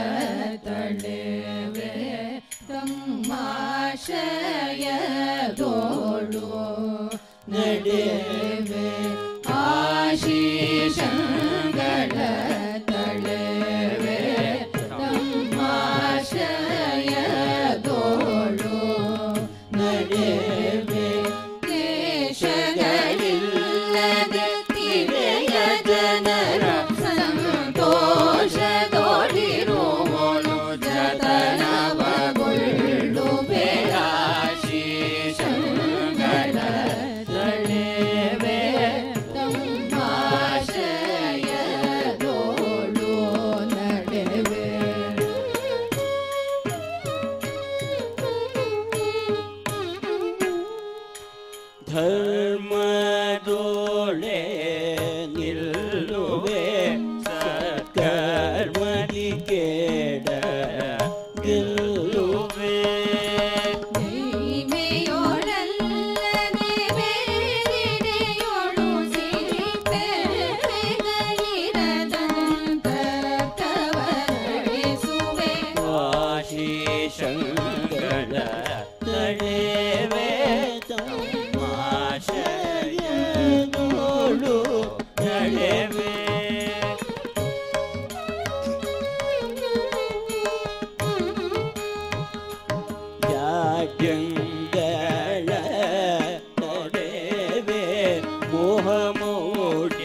ತಳೆವೆ ತಮ್ಮಾಶಯದೋಳು ನಡೆವೆ ಆಶೀಶಂಕರ ತಳೆವೆ ತಮ್ಮಾಶಯದೋಳು ನಡೆವೆ ದೇಶಗಳಿಲ್ಲದೆ ತಿರೆಯ ಜನರ ಸಂತೋಷದೋಡಿರುವನು ಜತನವಗೊಳ್ಳು ಬೇರಾಶ ಧರ್ಮದೋಳೆ ನಿಲ್ಲುವೆ ಸಕರ್ಮದಿ ಕೇಡ ಗೆಲ್ಲುವೆ ದೈಮೆಯೊಳಲ್ಲದೆ ಬೇರೆಡೆಯೊಳು ಸಿರಿಪೆರಳಿರದಂತವರಳಿಸುವೆ. ಆಶೀಷಂಗಳ ತಡೆವೆ ತಮಾಶಯದೋಳು ನಡೆವೆ ಯಾಜ್ಯಂಗಳ ತಡೆವೆ ಮೋಹಮೋಡ್ಯಂಗಳ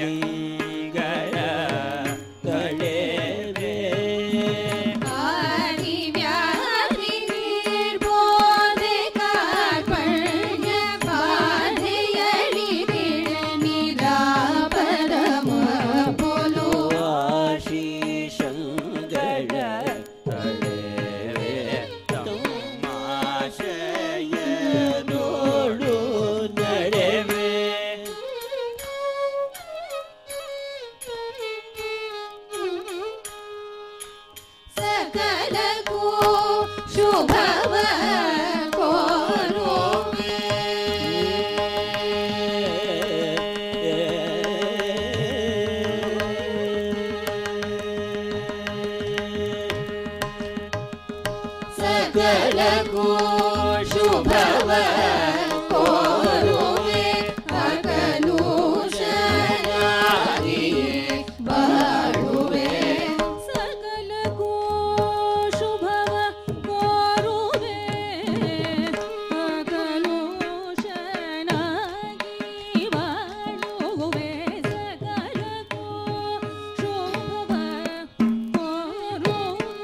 ತಡೆವೆ ಆದಿವ್ಯಾಧಿ ನಿರ್ಬೋಧೆ ಕಾರ್ಪಣ್ಯ ಬಾಧೆಯಳಿದಿಡ ನಿರಾಪರಮ ಪೊಲು. ಆಶೀಷಂಗಳ ತಡೆವೆ ತಮಾಶಯದೋಳು ನಡೆವೆ ಸಕಲಕ್ಕೂ ಶುಭವ ಕೋರುವೆ. ಸಕಲಕ್ಕೂ ಶುಭವ ಕೋರುವೆ ಅಕಲುಷನಾಗಿಯೇ ಬಾಳುವೆ ಸಕಲಕ್ಕೂ ಶುಭವ ಕೋರುವೆ ಅಕಲುಷನಾಗಿ ಬಾಳುವೆ ಸಕಲಕ್ಕೂ ಶುಭವ ಕೋರುವೆ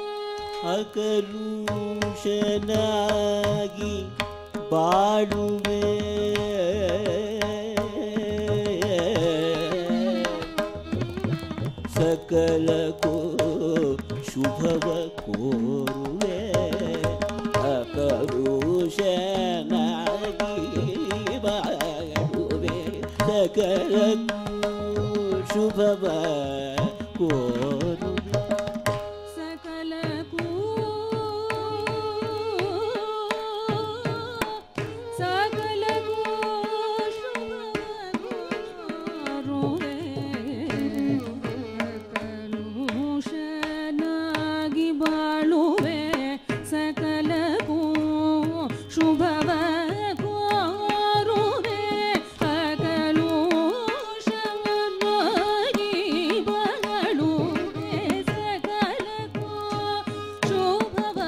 ಅಕಲುಷನಾಗಿ ಬಾಳುವೆ ಸಕಲಕ್ಕೂ ಶುಭವ ಕೋರುವೆ ಅಕಲುಷನಾಗಿ ಬಾಳುವೆ ಸಕಲಕ್ಕೂ ಶುಭವ ಕೋರುವೆ ಸಕಲಕ್ಕೂ ಸಕಲಕ್ಕೂ ಶುಭವರುವೆ ಕಲುಷನಾಗಿ ಬಾಳುವೆ ಸಕಲಕ್ಕೂ ಶುಭವ ಕೋರುವೆ ಅಕಲುಷವನ್ನಾಗಿ ಬಾಳುವೆ ಸಕಲಕ್ಕೂ ಶುಭವ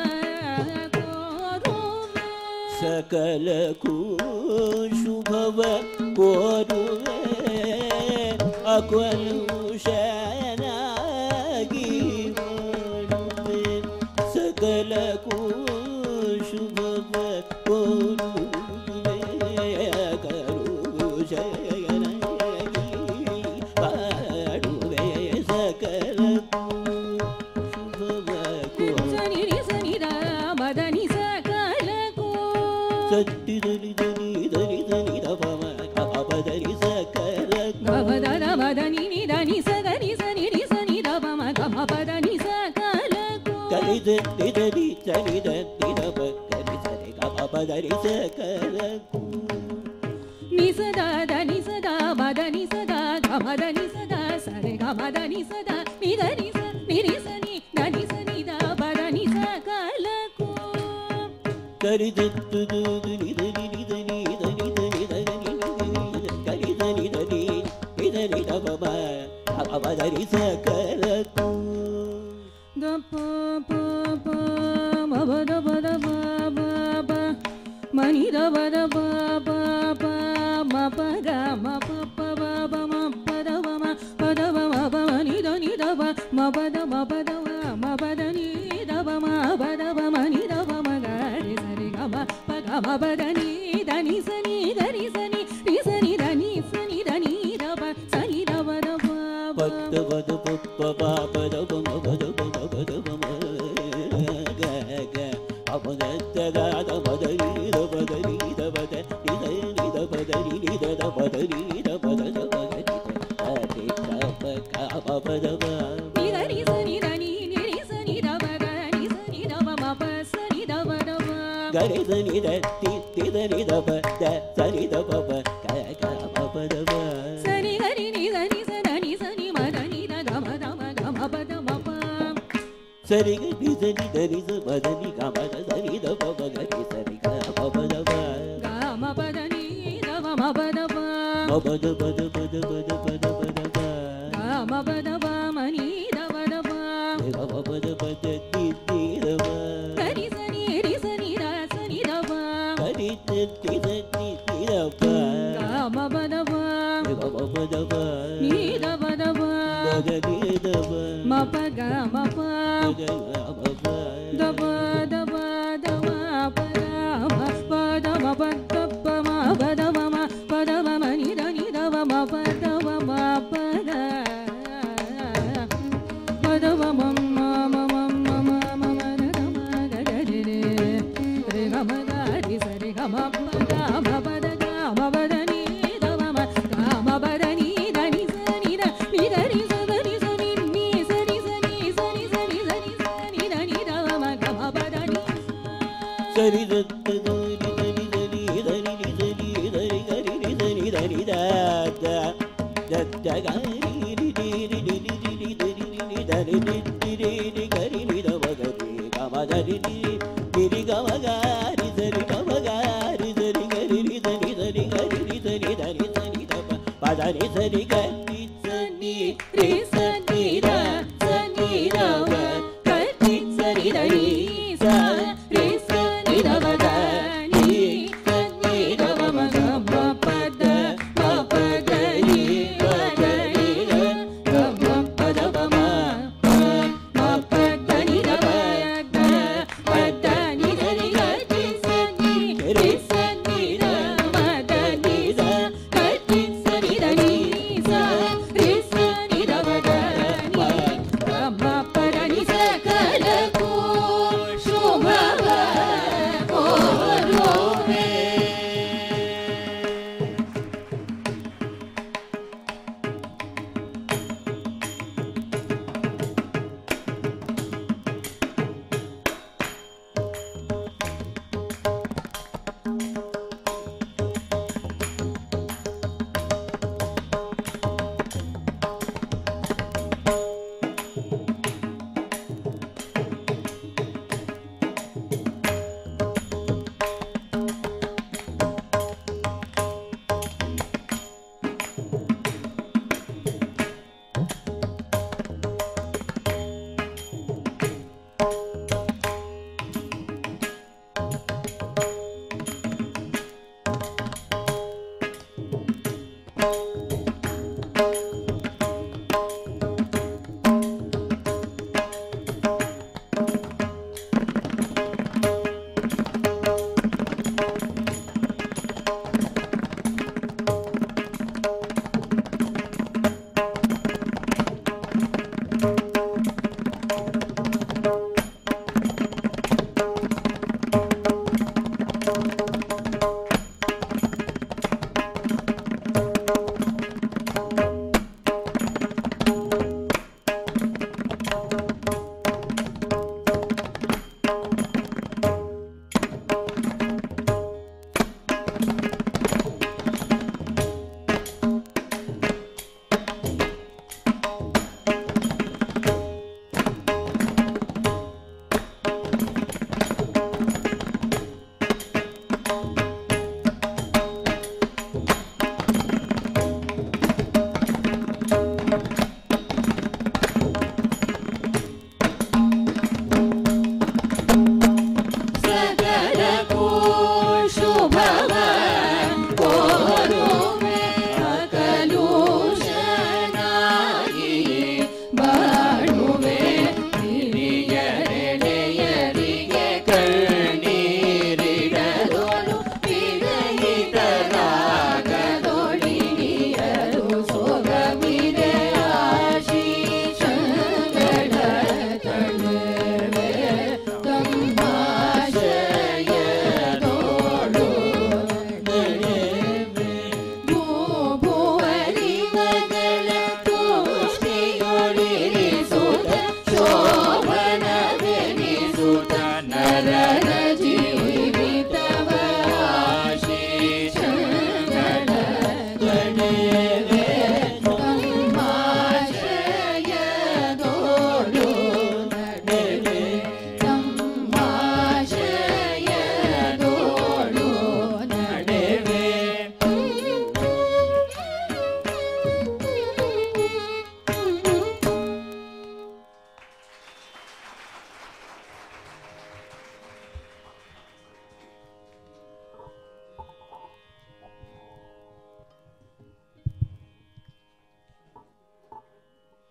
ಕೋರುವೆ ಸಕಲಕ್ಕೂ ಶುಭವ ಕೋರುವೆ ಅಕಲುಷನಾಗಿ ಮಾಡುವೆ ಸಕಲಕ್ಕೂ ಶುಭವ ಕೋರುವೆ ಅಕಲುಷನಾಗಿ ಮಾಡುವೆ ಸಕಲಕ್ಕೂ ಶುಭವ ಕೋರುವೆ ಸನಿ ರಿ ಸನಿ ದ ಮದನಿ ಸಕಲಕ್ಕೂ ಸತ್ತಿ ಧನಿ ಧನಿ ಧನಿ ಧನಿ ದಪಮ ಅಪ ಧನಿ ಸಕಲ ಗಮದ ದ ಮದನಿ ನಿ ಧನಿ ಸಗನಿ ಸನಿ ರಿ ಸನಿ ದ ಪಮ ಗಮ ಪದನಿ ಸಕಲಕ್ಕೂ ಕಲಿ ಧನಿ ಧನಿ ಧನಿ ಧನಿ ದಪ ಕಲಿ ಸರಿ ಗಪ ಧನಿ ಸಕಲ ನಿ ಸದಾ ಧನಿ ಸದಾ ಮದನಿ ಸದಾ ಗಮದನಿ ಸದಾ ಸರಿ ಗಮದನಿ ಸದಾ ನಿ ಧನಿ ಸ ನಿ ರಿ ಸನಿ ಧನಿ ಸನಿ ದ ಪದನಿ ಸಕಲಕ್ಕೂ ಕರಿ ದತ್ತು ಧನಿ ಧನಿ ಧನಿ ಧನಿ ಧನಿ ಧನಿ ಕಲಿ ಧನಿ ಧನಿ ಧನಿ ದಪಮ ಅಪ ಧನಿ ಸಕಲ ದ ಪ ಪ ಪ ಮ ಬ ದ ಬ ದ ಬ ಬ ಬ ಮ ನಿ ದ ಬ ದ ಬ ಬ ಬ ಮ ಪ ಗ ಮ ಪ ಪ ಬ ಬ ಮ ಪ ದ ಬ ಮ ಪ ದ ಬ ಮ ಬ ಮ ನಿ ದ ನಿ ದ ಬ ಮ ಪ ದ ಮ ಪ ದ ವ ಮ ಪ ದ ನಿ ದ ಬ ಮ ಪ ದ ಬ ಮ ನಿ ದ ಬ ಮ ಗ ರಿ ಸ ರಿ ಗ ಮ ಪ ಗ ಮ ಪ ದ ನಿ ದ ನಿ ಸ ನಿ ಗ ರಿ ಸ ನಿ ರಿ ಸ ನಿ ದ ನಿ ಸ ನಿ ದ ನಿ ದ ಬ ಸ ನಿ ದ ಬ ದ ಬ ಬ ಪತ್ತ ಪದ ಪಪ್ಪ ಪಾಪ ದಪ ಮ ಪದ ಪದ ಪದ ಮ ಗ ಗ ಅಪ ದತ್ತ ಗ ದ ಪದ ನಿ ದ ಪದ ನಿ ದ ಪದ ನಿ ದ ನಿ ದ ಪದ ನಿ ನಿ ದ ದ ಪದ ನಿ ನಿ ದ ಪದ ದ ಪ ಗ ನಿ ದ ಸ ರಿ ಸ ಪ ಗ ಮ ಪ ದ ಮ ನಿ ದ ನಿ ಸ ನಿ ದ ನಿ ನಿ ರಿ ಸ ನಿ ದ ಪ ಗ ನಿ ಸ ನಿ ದ ಪ ಮ ಪ ಸ ನಿ ದ ಪ ದ ಪ ಗ ರಿ ಸ ನಿ ದ ತಿ ತಿ ದ ನಿ ದ ಪ ದ ಸ ನಿ ದ ಪ ಪ ಗ ಗ ಮ ಪ ದ ಮ ಸ ನಿ ಗ ರಿ ನಿ ದ ನಿ ಸ ದ ನಿ ಸ ನಿ ಮ ದ ನಿ ದ ಗ ಮ ದ ಮ ಗ ಮ ಪ ದ ಮ ಪ ಸರಿ ಗ ನಿ ಸ ನಿ ದ ನಿ ಸ ಮ ದ ನಿ ಗ ಮ ದ ಸ ನಿ ದ ಪ ಪ ಗ ರಿ ಸ ರಿ ಗ ಮ ಪ ದ ಮ ಗ ಮ ಪ ದ ನಿ ದ ಮ ಮ ಪ ದ ಪ ಮ ಪ ದ ಪ ದ ಪ ದ ಪ ದ ಪ ದ ಪ ದ ಮ ಗ ಮ ಪ ದ ಪ ಮ ನಿ ದ ಪ ದ ಪ ಗ ಮ ಪ ದ ಪ ದ ನಿ ನಿ ದ ಮ ಗ ರಿ ಸ ನಿ ರಿ ಸ ನಿ ದ ಸ ನಿ ದ ಪ ಗ ರಿ ಸ ನಿ ದ ನಿ ನಿ ದ ಪ ಗ ಮ ಪ ದ ಪ ಗ ಮ ಪ ದ ಪ ನಿ ದ ಪ ದ ಪ ಮ ಗ ನಿ ದ ಪ ಮ ಪ ಗ ಮ ಪ ಗ ಗ ಮ ಪ ದ ಪ ದ ಪ ದ ಮ ಪ ದ ಮ ಪ ದ ಮ ಪ ದ ಪ ಮ ಪ ದ ಮ ಮ ಪ ದ ಮ ಮ ನಿ ದ ನಿ ದ ವ ಮ ಪ ದ ವ ಮ ಪ ದ ಪ ದ ವ ಮ ಮ ಮ ಮ ಮ ಮ ಮ ಮ ದ ದ ಮ ಗ ಗ ರಿ ರಿ ರಿ ಗ ಮ ಗ ರಿ ಸ ರಿ ಗ ಮ ಪ ದ ಮ ಪ ದ ಗ ಮ ಪ ದ ನಿ ದ ವ ಮ ಗ ಮ ಪ ದ ನಿ ದ ನಿ ಸ ನಿ ದ ನಿ ದ ರಿ ಸ ದ ನಿ ಸ ನಿ ನಿ ಸ ನಿ ಸ ನಿ ಸ ನಿ ಸ ನಿ ಸ ನಿ ಸ ನಿ ದ ನಿ ದ ವ ಮ ಗ ಮ ಪ ದ ನಿ ಸರಿ ದ ದ ದ ನಿ ದ ನಿ ದ ನಿ ದ ನಿ ದ ನಿ ದ ನಿ ದ ನಿ ದ ನಿ ದ ನಿ ದ ನಿ ದ ದ ದ ದ ಗ ರಿ ರಿ ರಿ ರಿ ರಿ ರಿ ರಿ ರಿ ದ ರಿ ರಿ ರಿ ದ ರಿ ರಿ ರಿ ರಿ ರಿ ಗ ರಿ ರಿ ದ ಮ ಗ ರಿ ಗ ಮ ದ ರಿ ರಿ ರಿ ರಿ ಗ ಮ ಗ ರಿ ದ ರಿ ಗ ಮ ಗ ರಿ ದ ರಿ ಗ ರಿ ರಿ ದ ನಿ ದ ರಿ ಗ ರಿ ರಿ ದ ನಿ ದ ನಿ ದ ನಿ ದ ಪ ಪ ದ ನಿ ದ ರಿ ಗ ರಿ ಸ ನಿ ರಿ ಸ ನಿ ದ ಸ ನಿ ದ ವ ಗ ರಿ ಸ ನಿ ದ ನಿ ಸ ರಿ ಸ ನಿ ದ ವ ಗ ನಿ ಸ ನಿ ದ ವ ಮ ಗ ಮ ಪ ದ ಮ ಪ ದ ನಿ ವ ಗ ರಿ ಗ ಗ ಮ ಪ ದ ವ ಮ ಪ ಮ ಪ ದ ನಿ ದ ವ ಗ ಪ ದ ನಿ ದ ರಿ ಗ ರಿ ಸ ನಿ ರಿ ಸ ನಿ ದ ಮ ದ ನಿ ಸ ಗ ರಿ ಸ ನಿ ದ ನಿ ಸ ರಿ ಸ ನಿ ದ ವ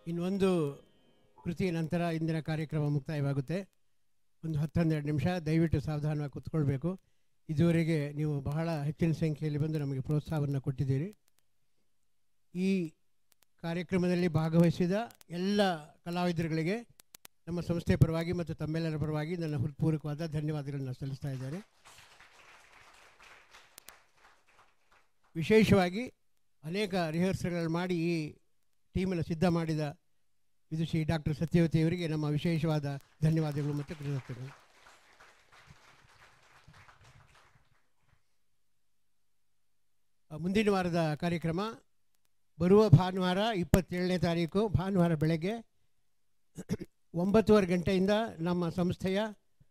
ಇನ್ನೊಂದು ಕೃತಿ ನಂತರ ಇಂದಿನ ಕಾರ್ಯಕ್ರಮ ಮುಕ್ತಾಯವಾಗುತ್ತೆ ಒಂದು ಹತ್ತೊಂದೆರಡು ನಿಮಿಷ ದಯವಿಟ್ಟು ಸಾವಧಾನವಾಗಿ ಕೂತ್ಕೊಳ್ಬೇಕು ಇದುವರೆಗೆ ನೀವು ಬಹಳ ಹೆಚ್ಚಿನ ಸಂಖ್ಯೆಯಲ್ಲಿ ಬಂದು ನಮಗೆ ಪ್ರೋತ್ಸಾಹವನ್ನು ಕೊಟ್ಟಿದ್ದೀರಿ ಈ ಕಾರ್ಯಕ್ರಮದಲ್ಲಿ ಭಾಗವಹಿಸಿದ ಎಲ್ಲ ಕಲಾವಿದರುಗಳಿಗೆ ನಮ್ಮ ಸಂಸ್ಥೆ ಪರವಾಗಿ ಮತ್ತು ತಮ್ಮೆಲ್ಲರ ಪರವಾಗಿ ನನ್ನ ಹೃತ್ಪೂರ್ವಕವಾದ ಧನ್ಯವಾದಗಳನ್ನು ಸಲ್ಲಿಸ್ತಾ ಇದ್ದೇನೆ ವಿಶೇಷವಾಗಿ ಅನೇಕ ರಿಹರ್ಸಲ್ಗಳು ಮಾಡಿ ಈ ಟೀಮನ್ನು ಸಿದ್ಧ ಮಾಡಿದ ವಿದುಷಿ ಡಾಕ್ಟರ್ ಸತ್ಯವತಿ ಅವರಿಗೆ ನಮ್ಮ ವಿಶೇಷವಾದ ಧನ್ಯವಾದಗಳು ಮತ್ತು ಕೃತಜ್ಞತೆಗಳು ಆ, ಮುಂದಿನ ವಾರದ ಕಾರ್ಯಕ್ರಮ ಬರುವ ಭಾನುವಾರ ಇಪ್ಪತ್ತೇಳನೇ ತಾರೀಕು ಭಾನುವಾರ ಬೆಳಗ್ಗೆ ಒಂಬತ್ತುವರೆ ಗಂಟೆಯಿಂದ ನಮ್ಮ ಸಂಸ್ಥೆಯ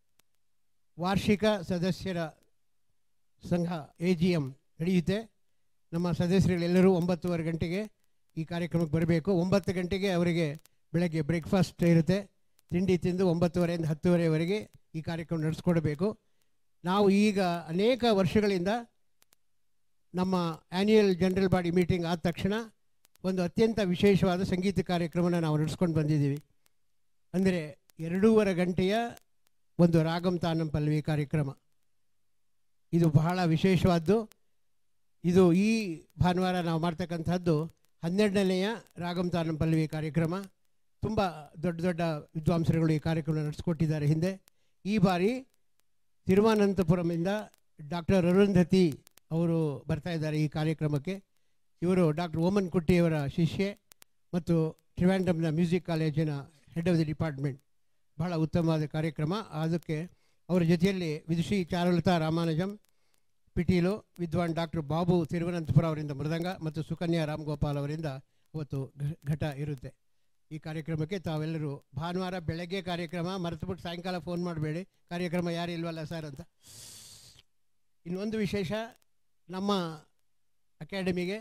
ವಾರ್ಷಿಕ ಸದಸ್ಯರ ಸಂಘ ಎ ಜಿ ಎಮ್ ನಡೆಯುತ್ತೆ ನಮ್ಮ ಸದಸ್ಯರುಗಳೆಲ್ಲರೂ ಒಂಬತ್ತುವರೆ ಗಂಟೆಗೆ ಈ ಕಾರ್ಯಕ್ರಮಕ್ಕೆ ಬರಬೇಕು ಒಂಬತ್ತು ಗಂಟೆಗೆ ಅವರಿಗೆ ಬೆಳಗ್ಗೆ ಬ್ರೇಕ್ಫಾಸ್ಟ್ ಇರುತ್ತೆ ತಿಂಡಿ ತಿಂದು ಒಂಬತ್ತುವರೆಯಿಂದ ಹತ್ತುವರೆವರೆಗೆ ಈ ಕಾರ್ಯಕ್ರಮ ನಡೆಸ್ಕೊಡ್ಬೇಕು ನಾವು ಈಗ ಅನೇಕ ವರ್ಷಗಳಿಂದ ನಮ್ಮ ಆ್ಯನ್ಯುಯಲ್ ಜನರಲ್ ಬಾಡಿ ಮೀಟಿಂಗ್ ಆದ ತಕ್ಷಣ ಒಂದು ಅತ್ಯಂತ ವಿಶೇಷವಾದ ಸಂಗೀತ ಕಾರ್ಯಕ್ರಮನ ನಾವು ನಡೆಸ್ಕೊಂಡು ಬಂದಿದ್ದೀವಿ ಅಂದರೆ ಎರಡೂವರೆ ಗಂಟೆಯ ಒಂದು ರಾಗಂ ತಾನಂ ಪಲ್ಲವಿ ಕಾರ್ಯಕ್ರಮ ಇದು ಬಹಳ ವಿಶೇಷವಾದ್ದು ಇದು ಈ ಭಾನುವಾರ ನಾವು ಮಾಡ್ತಕ್ಕಂಥದ್ದು ಹನ್ನೆರಡನೆಯ ರಾಗಂ ತಾನಂ ಪಲ್ಲವಿ ಕಾರ್ಯಕ್ರಮ ತುಂಬ ದೊಡ್ಡ ದೊಡ್ಡ ವಿದ್ವಾಂಸರುಗಳು ಈ ಕಾರ್ಯಕ್ರಮ ನಡೆಸ್ಕೊಟ್ಟಿದ್ದಾರೆ ಹಿಂದೆ ಈ ಬಾರಿ ತಿರುವನಂತಪುರಮಿಂದ ಡಾಕ್ಟರ್ ಅರುಂಧತಿ ಅವರು ಬರ್ತಾ ಇದ್ದಾರೆ ಈ ಕಾರ್ಯಕ್ರಮಕ್ಕೆ ಇವರು ಡಾಕ್ಟರ್ ಓಮನ್ ಕುಟ್ಟಿಯವರ ಶಿಷ್ಯೆ ಮತ್ತು ಟ್ರಿವ್ಯಾಂಡಮ್ನ ಮ್ಯೂಸಿಕ್ ಕಾಲೇಜಿನ ಹೆಡ್ ಆಫ್ ದಿ ಡಿಪಾರ್ಟ್ಮೆಂಟ್ ಬಹಳ ಉತ್ತಮವಾದ ಕಾರ್ಯಕ್ರಮ ಅದಕ್ಕೆ ಅವರ ಜೊತೆಯಲ್ಲಿ ವಿದುಷಿ ಚಾರುಲತಾ ರಾಮಾನುಜಂ ಪಿಟೀಲು ವಿದ್ವಾನ್ ಡಾಕ್ಟರ್ ಬಾಬು ತಿರುವನಂತಪುರ ಅವರಿಂದ ಮೃದಂಗ ಮತ್ತು ಸುಕನ್ಯಾ ರಾಮ್ ಗೋಪಾಲ್ ಅವರಿಂದ ಅವತ್ತು ಘ- ಘಟ ಇರುತ್ತೆ ಈ ಕಾರ್ಯಕ್ರಮಕ್ಕೆ ತಾವೆಲ್ಲರೂ ಭಾನುವಾರ ಬೆಳಗ್ಗೆ ಕಾರ್ಯಕ್ರಮ ಮರೆತುಬಿಟ್ಟು ಸಾಯಂಕಾಲ ಫೋನ್ ಮಾಡಬೇಡಿ ಕಾರ್ಯಕ್ರಮ ಯಾರು ಇಲ್ವಲ್ಲ ಸರ್ ಅಂತ ಇನ್ನೊಂದು ವಿಶೇಷ ನಮ್ಮ ಅಕಾಡೆಮಿಗೆ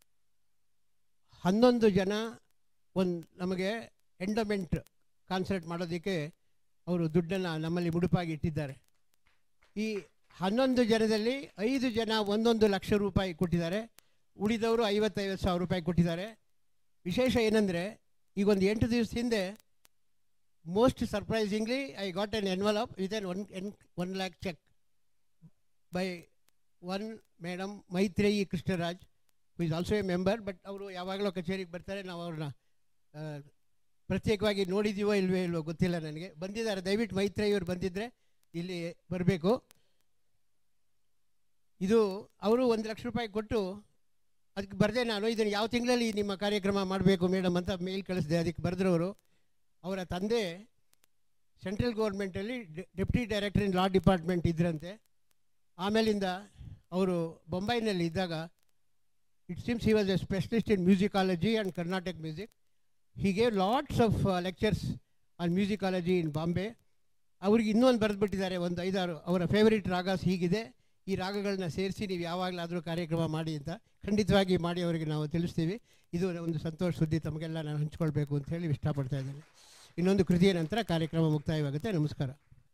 ಹನ್ನೊಂದು ಜನ ಒಂದು ನಮಗೆ ಎಂಡೋಮೆಂಟ್ ಕಾನ್ಸರ್ಟ್ ಮಾಡೋದಕ್ಕೆ ಅವರು ದುಡ್ಡನ್ನು ನಮ್ಮಲ್ಲಿ ಮುಡುಪಾಗಿ ಇಟ್ಟಿದ್ದಾರೆ ಈ ಹನ್ನೊಂದು ಜನದಲ್ಲಿ ಐದು ಜನ ಒಂದೊಂದು ಲಕ್ಷ ರೂಪಾಯಿ ಕೊಟ್ಟಿದ್ದಾರೆ ಉಳಿದವರು ಐವತ್ತೈವತ್ತು ಸಾವಿರ ರೂಪಾಯಿ ಕೊಟ್ಟಿದ್ದಾರೆ ವಿಶೇಷ ಏನಂದರೆ ಈಗ ಒಂದು ಎಂಟು ದಿವಸ ಹಿಂದೆ most surprisingly I got an envelope with an one an one lakh cheque by one madam Maitreyi Krishnaraj who is also a member but ಅವರು ಯಾವಾಗಲೂ ಕಚೇರಿಗೆ ಬರ್ತಾರೆ ನಾವು ಅವ್ರನ್ನ ಆ, ಪ್ರತ್ಯೇಕವಾಗಿ ನೋಡಿದ್ದೀವೋ ಇಲ್ವೋ ಇಲ್ವೋ ಗೊತ್ತಿಲ್ಲ ನನಗೆ ಬಂದಿದ್ದಾರೆ ದಯವಿಟ್ಟು ಮೈತ್ರೇಯಿ ಅವರು ಬಂದಿದ್ದರೆ ಇಲ್ಲಿ ಬರಬೇಕು ಇದು ಅವರು ಒಂದು ಲಕ್ಷ ರೂಪಾಯಿ ಕೊಟ್ಟು ಅದಕ್ಕೆ ಬರದೆ ನಾನು ಇದನ್ನು ಯಾವ ತಿಂಗಳಲ್ಲಿ ನಿಮ್ಮ ಕಾರ್ಯಕ್ರಮ ಮಾಡಬೇಕು ಮೇಡಮ್ ಅಂತ ಮೇಲ್ ಕಳಿಸಿದೆ ಅದಕ್ಕೆ ಬರೆದ್ರವರು ಅವರ ತಂದೆ ಸೆಂಟ್ರಲ್ ಗೌರ್ಮೆಂಟಲ್ಲಿ deputy director in law department ಇದ್ರಂತೆ ಆಮೇಲಿಂದ ಅವರು ಬೊಂಬೈನಲ್ಲಿ ಇದ್ದಾಗ it seems he was a specialist in musicology and Karnataka music he gave lots of lectures on musicology in Bombay ಅವ್ರಿಗೆ ಇನ್ನೊಂದು ಬರೆದ್ಬಿಟ್ಟಿದ್ದಾರೆ ಒಂದು ಐದಾರು ಅವರ ಫೇವರಿಟ್ ರಾಗಾಸ್ ಹೀಗಿದೆ ಈ ರಾಗಗಳನ್ನ ಸೇರಿಸಿ ನೀವು ಯಾವಾಗಲಾದರೂ ಕಾರ್ಯಕ್ರಮ ಮಾಡಿ ಅಂತ ಖಂಡಿತವಾಗಿ ಮಾಡಿ ಅವರಿಗೆ ನಾವು ತಿಳಿಸ್ತೀವಿ ಇದು ಒಂದು ಸಂತೋಷ ಸುದ್ದಿ ತಮಗೆಲ್ಲ ನಾನು ಹಂಚ್ಕೊಳ್ಬೇಕು ಅಂತ ಹೇಳಿ ಇಷ್ಟಪಡ್ತಾ ಇದ್ದೇನೆ ಇನ್ನೊಂದು ಕೃತಿಯ ನಂತರ ಕಾರ್ಯಕ್ರಮ ಮುಕ್ತಾಯವಾಗುತ್ತೆ ನಮಸ್ಕಾರ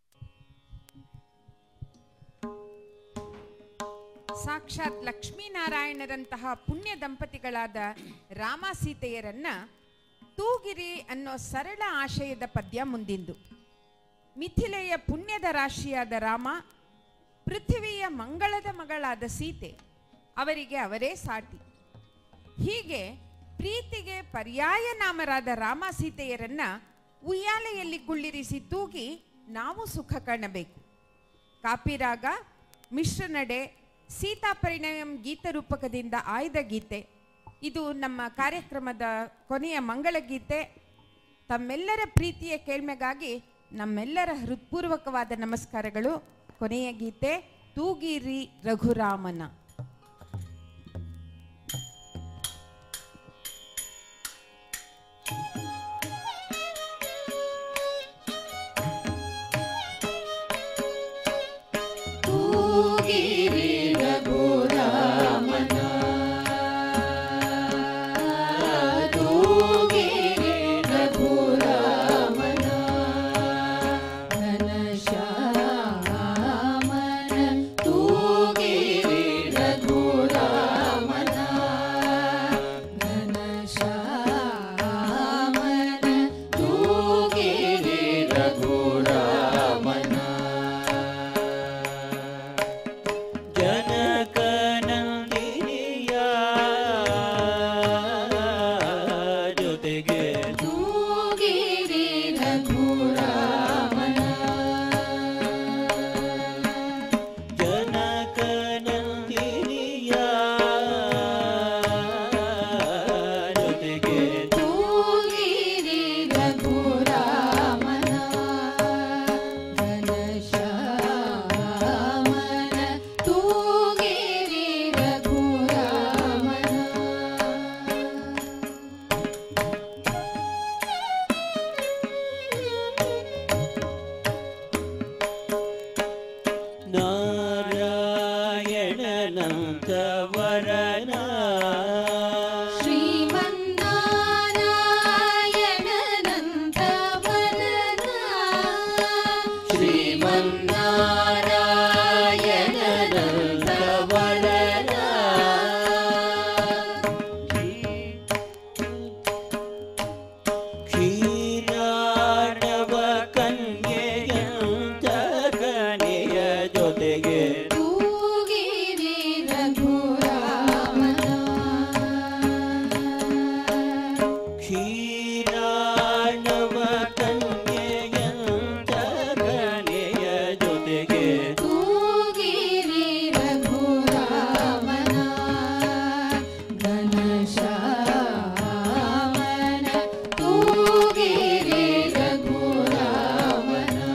ಸಾಕ್ಷಾತ್ ಲಕ್ಷ್ಮೀನಾರಾಯಣರಂತಹ ಪುಣ್ಯ ದಂಪತಿಗಳಾದ ರಾಮ ಸೀತೆಯರನ್ನ ತೂಗಿರಿ ಅನ್ನೋ ಸರಳ ಆಶಯದ ಪದ್ಯ ಮುಂದಿಂದು ಮಿಥಿಲೆಯ ಪುಣ್ಯದ ರಾಶಿಯಾದ ರಾಮ ಪೃಥ್ವಿಯ ಮಂಗಳದ ಮಗಳಾದ ಸೀತೆ ಅವರಿಗೆ ಅವರೇ ಸಾಟಿ ಹೀಗೆ ಪ್ರೀತಿಗೆ ಪರ್ಯಾಯ ನಾಮರಾದ ರಾಮ ಸೀತೆಯರನ್ನ ಉಯ್ಯಾಲೆಯಲ್ಲಿ ಕುಳ್ಳಿರಿಸಿ ತೂಗಿ ನಾವು ಸುಖ ಕಾಣಬೇಕು ಕಾಪಿರಾಗ ಮಿಶ್ರ ನಡೆ ಸೀತಾ ಪರಿಣಯಂ ಗೀತರೂಪಕದಿಂದ ಆಯ್ದ ಗೀತೆ ಇದು ನಮ್ಮ ಕಾರ್ಯಕ್ರಮದ ಕೊನೆಯ ಮಂಗಳಗೀತೆ ತಮ್ಮೆಲ್ಲರ ಪ್ರೀತಿಯ ಕೇಳ್ಮೆಗಾಗಿ ನಮ್ಮೆಲ್ಲರ ಹೃತ್ಪೂರ್ವಕವಾದ ನಮಸ್ಕಾರಗಳು ಕೊನೆಯ ಗೀತೆ ತೂಗಿರಿ ರಘುರಾಮನ ತೂಗಿರಿ ರಘುರಾಮನ ತೂಗಿರಿ ರಘುರಾಮನ ಘನ ಶ್ಯಾಮನ ತೂಗಿರಿ ರಘುರಾಮನ ಘನ ಶ್ಯಾಮನ ಜನಕನಂದಿನಿಯ ಜೊತೆಗೆ ತೂಗಿರಿ ರಘುರಾಮನ ಜನಕನಂದಿನಿಯ ಜೊತೆಗೆ ತೂಗಿರಿ ರಘುರಾಮನ ಘನಶ್ಯಾಮನ ತೂಗಿರಿ ರಘುರಾಮನ ನಾರಾಯಣನಂತ ವರನ ಶ್ರೀಮನ್ನಾರಾಯಣನಂತ ಶ್ರೀಮನ್ನಾರಾಯಣನಂತ ವರನ ಕ್ಷೀರಾಣವ ಕನ್ಯೆಯಂತ ಕನೆಯ ಜೊತೆಗೆ ತೂಗಿರಿ ರಘುರಾಮನ ಕ್ಷೀರಾಣವ ಕನ್ಯೆಯಂತ ಕನೆಯ ಜೊತೆಗೆ ತೂಗಿರಿ ರಘುರಾಮನ ಘನಶ್ಯಾಮನ ತೂಗಿರಿ ರಘುರಾಮನ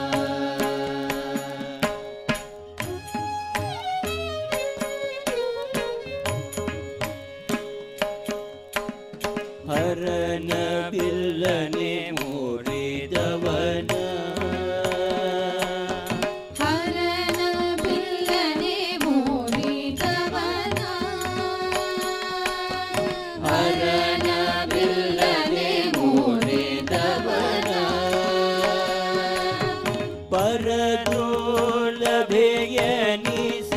ಹರನ ಬಿಲ್ಲನೆ ಮೂರಿದವನ ಹರನ ಬಿಲ್ಲನೆ ಮೋರಿದವನ ಹರನ ಬಿಲ್ಲನೆ ಮೋರಿದವನ ಪರದೋಲಭೆಯ ನಿಸ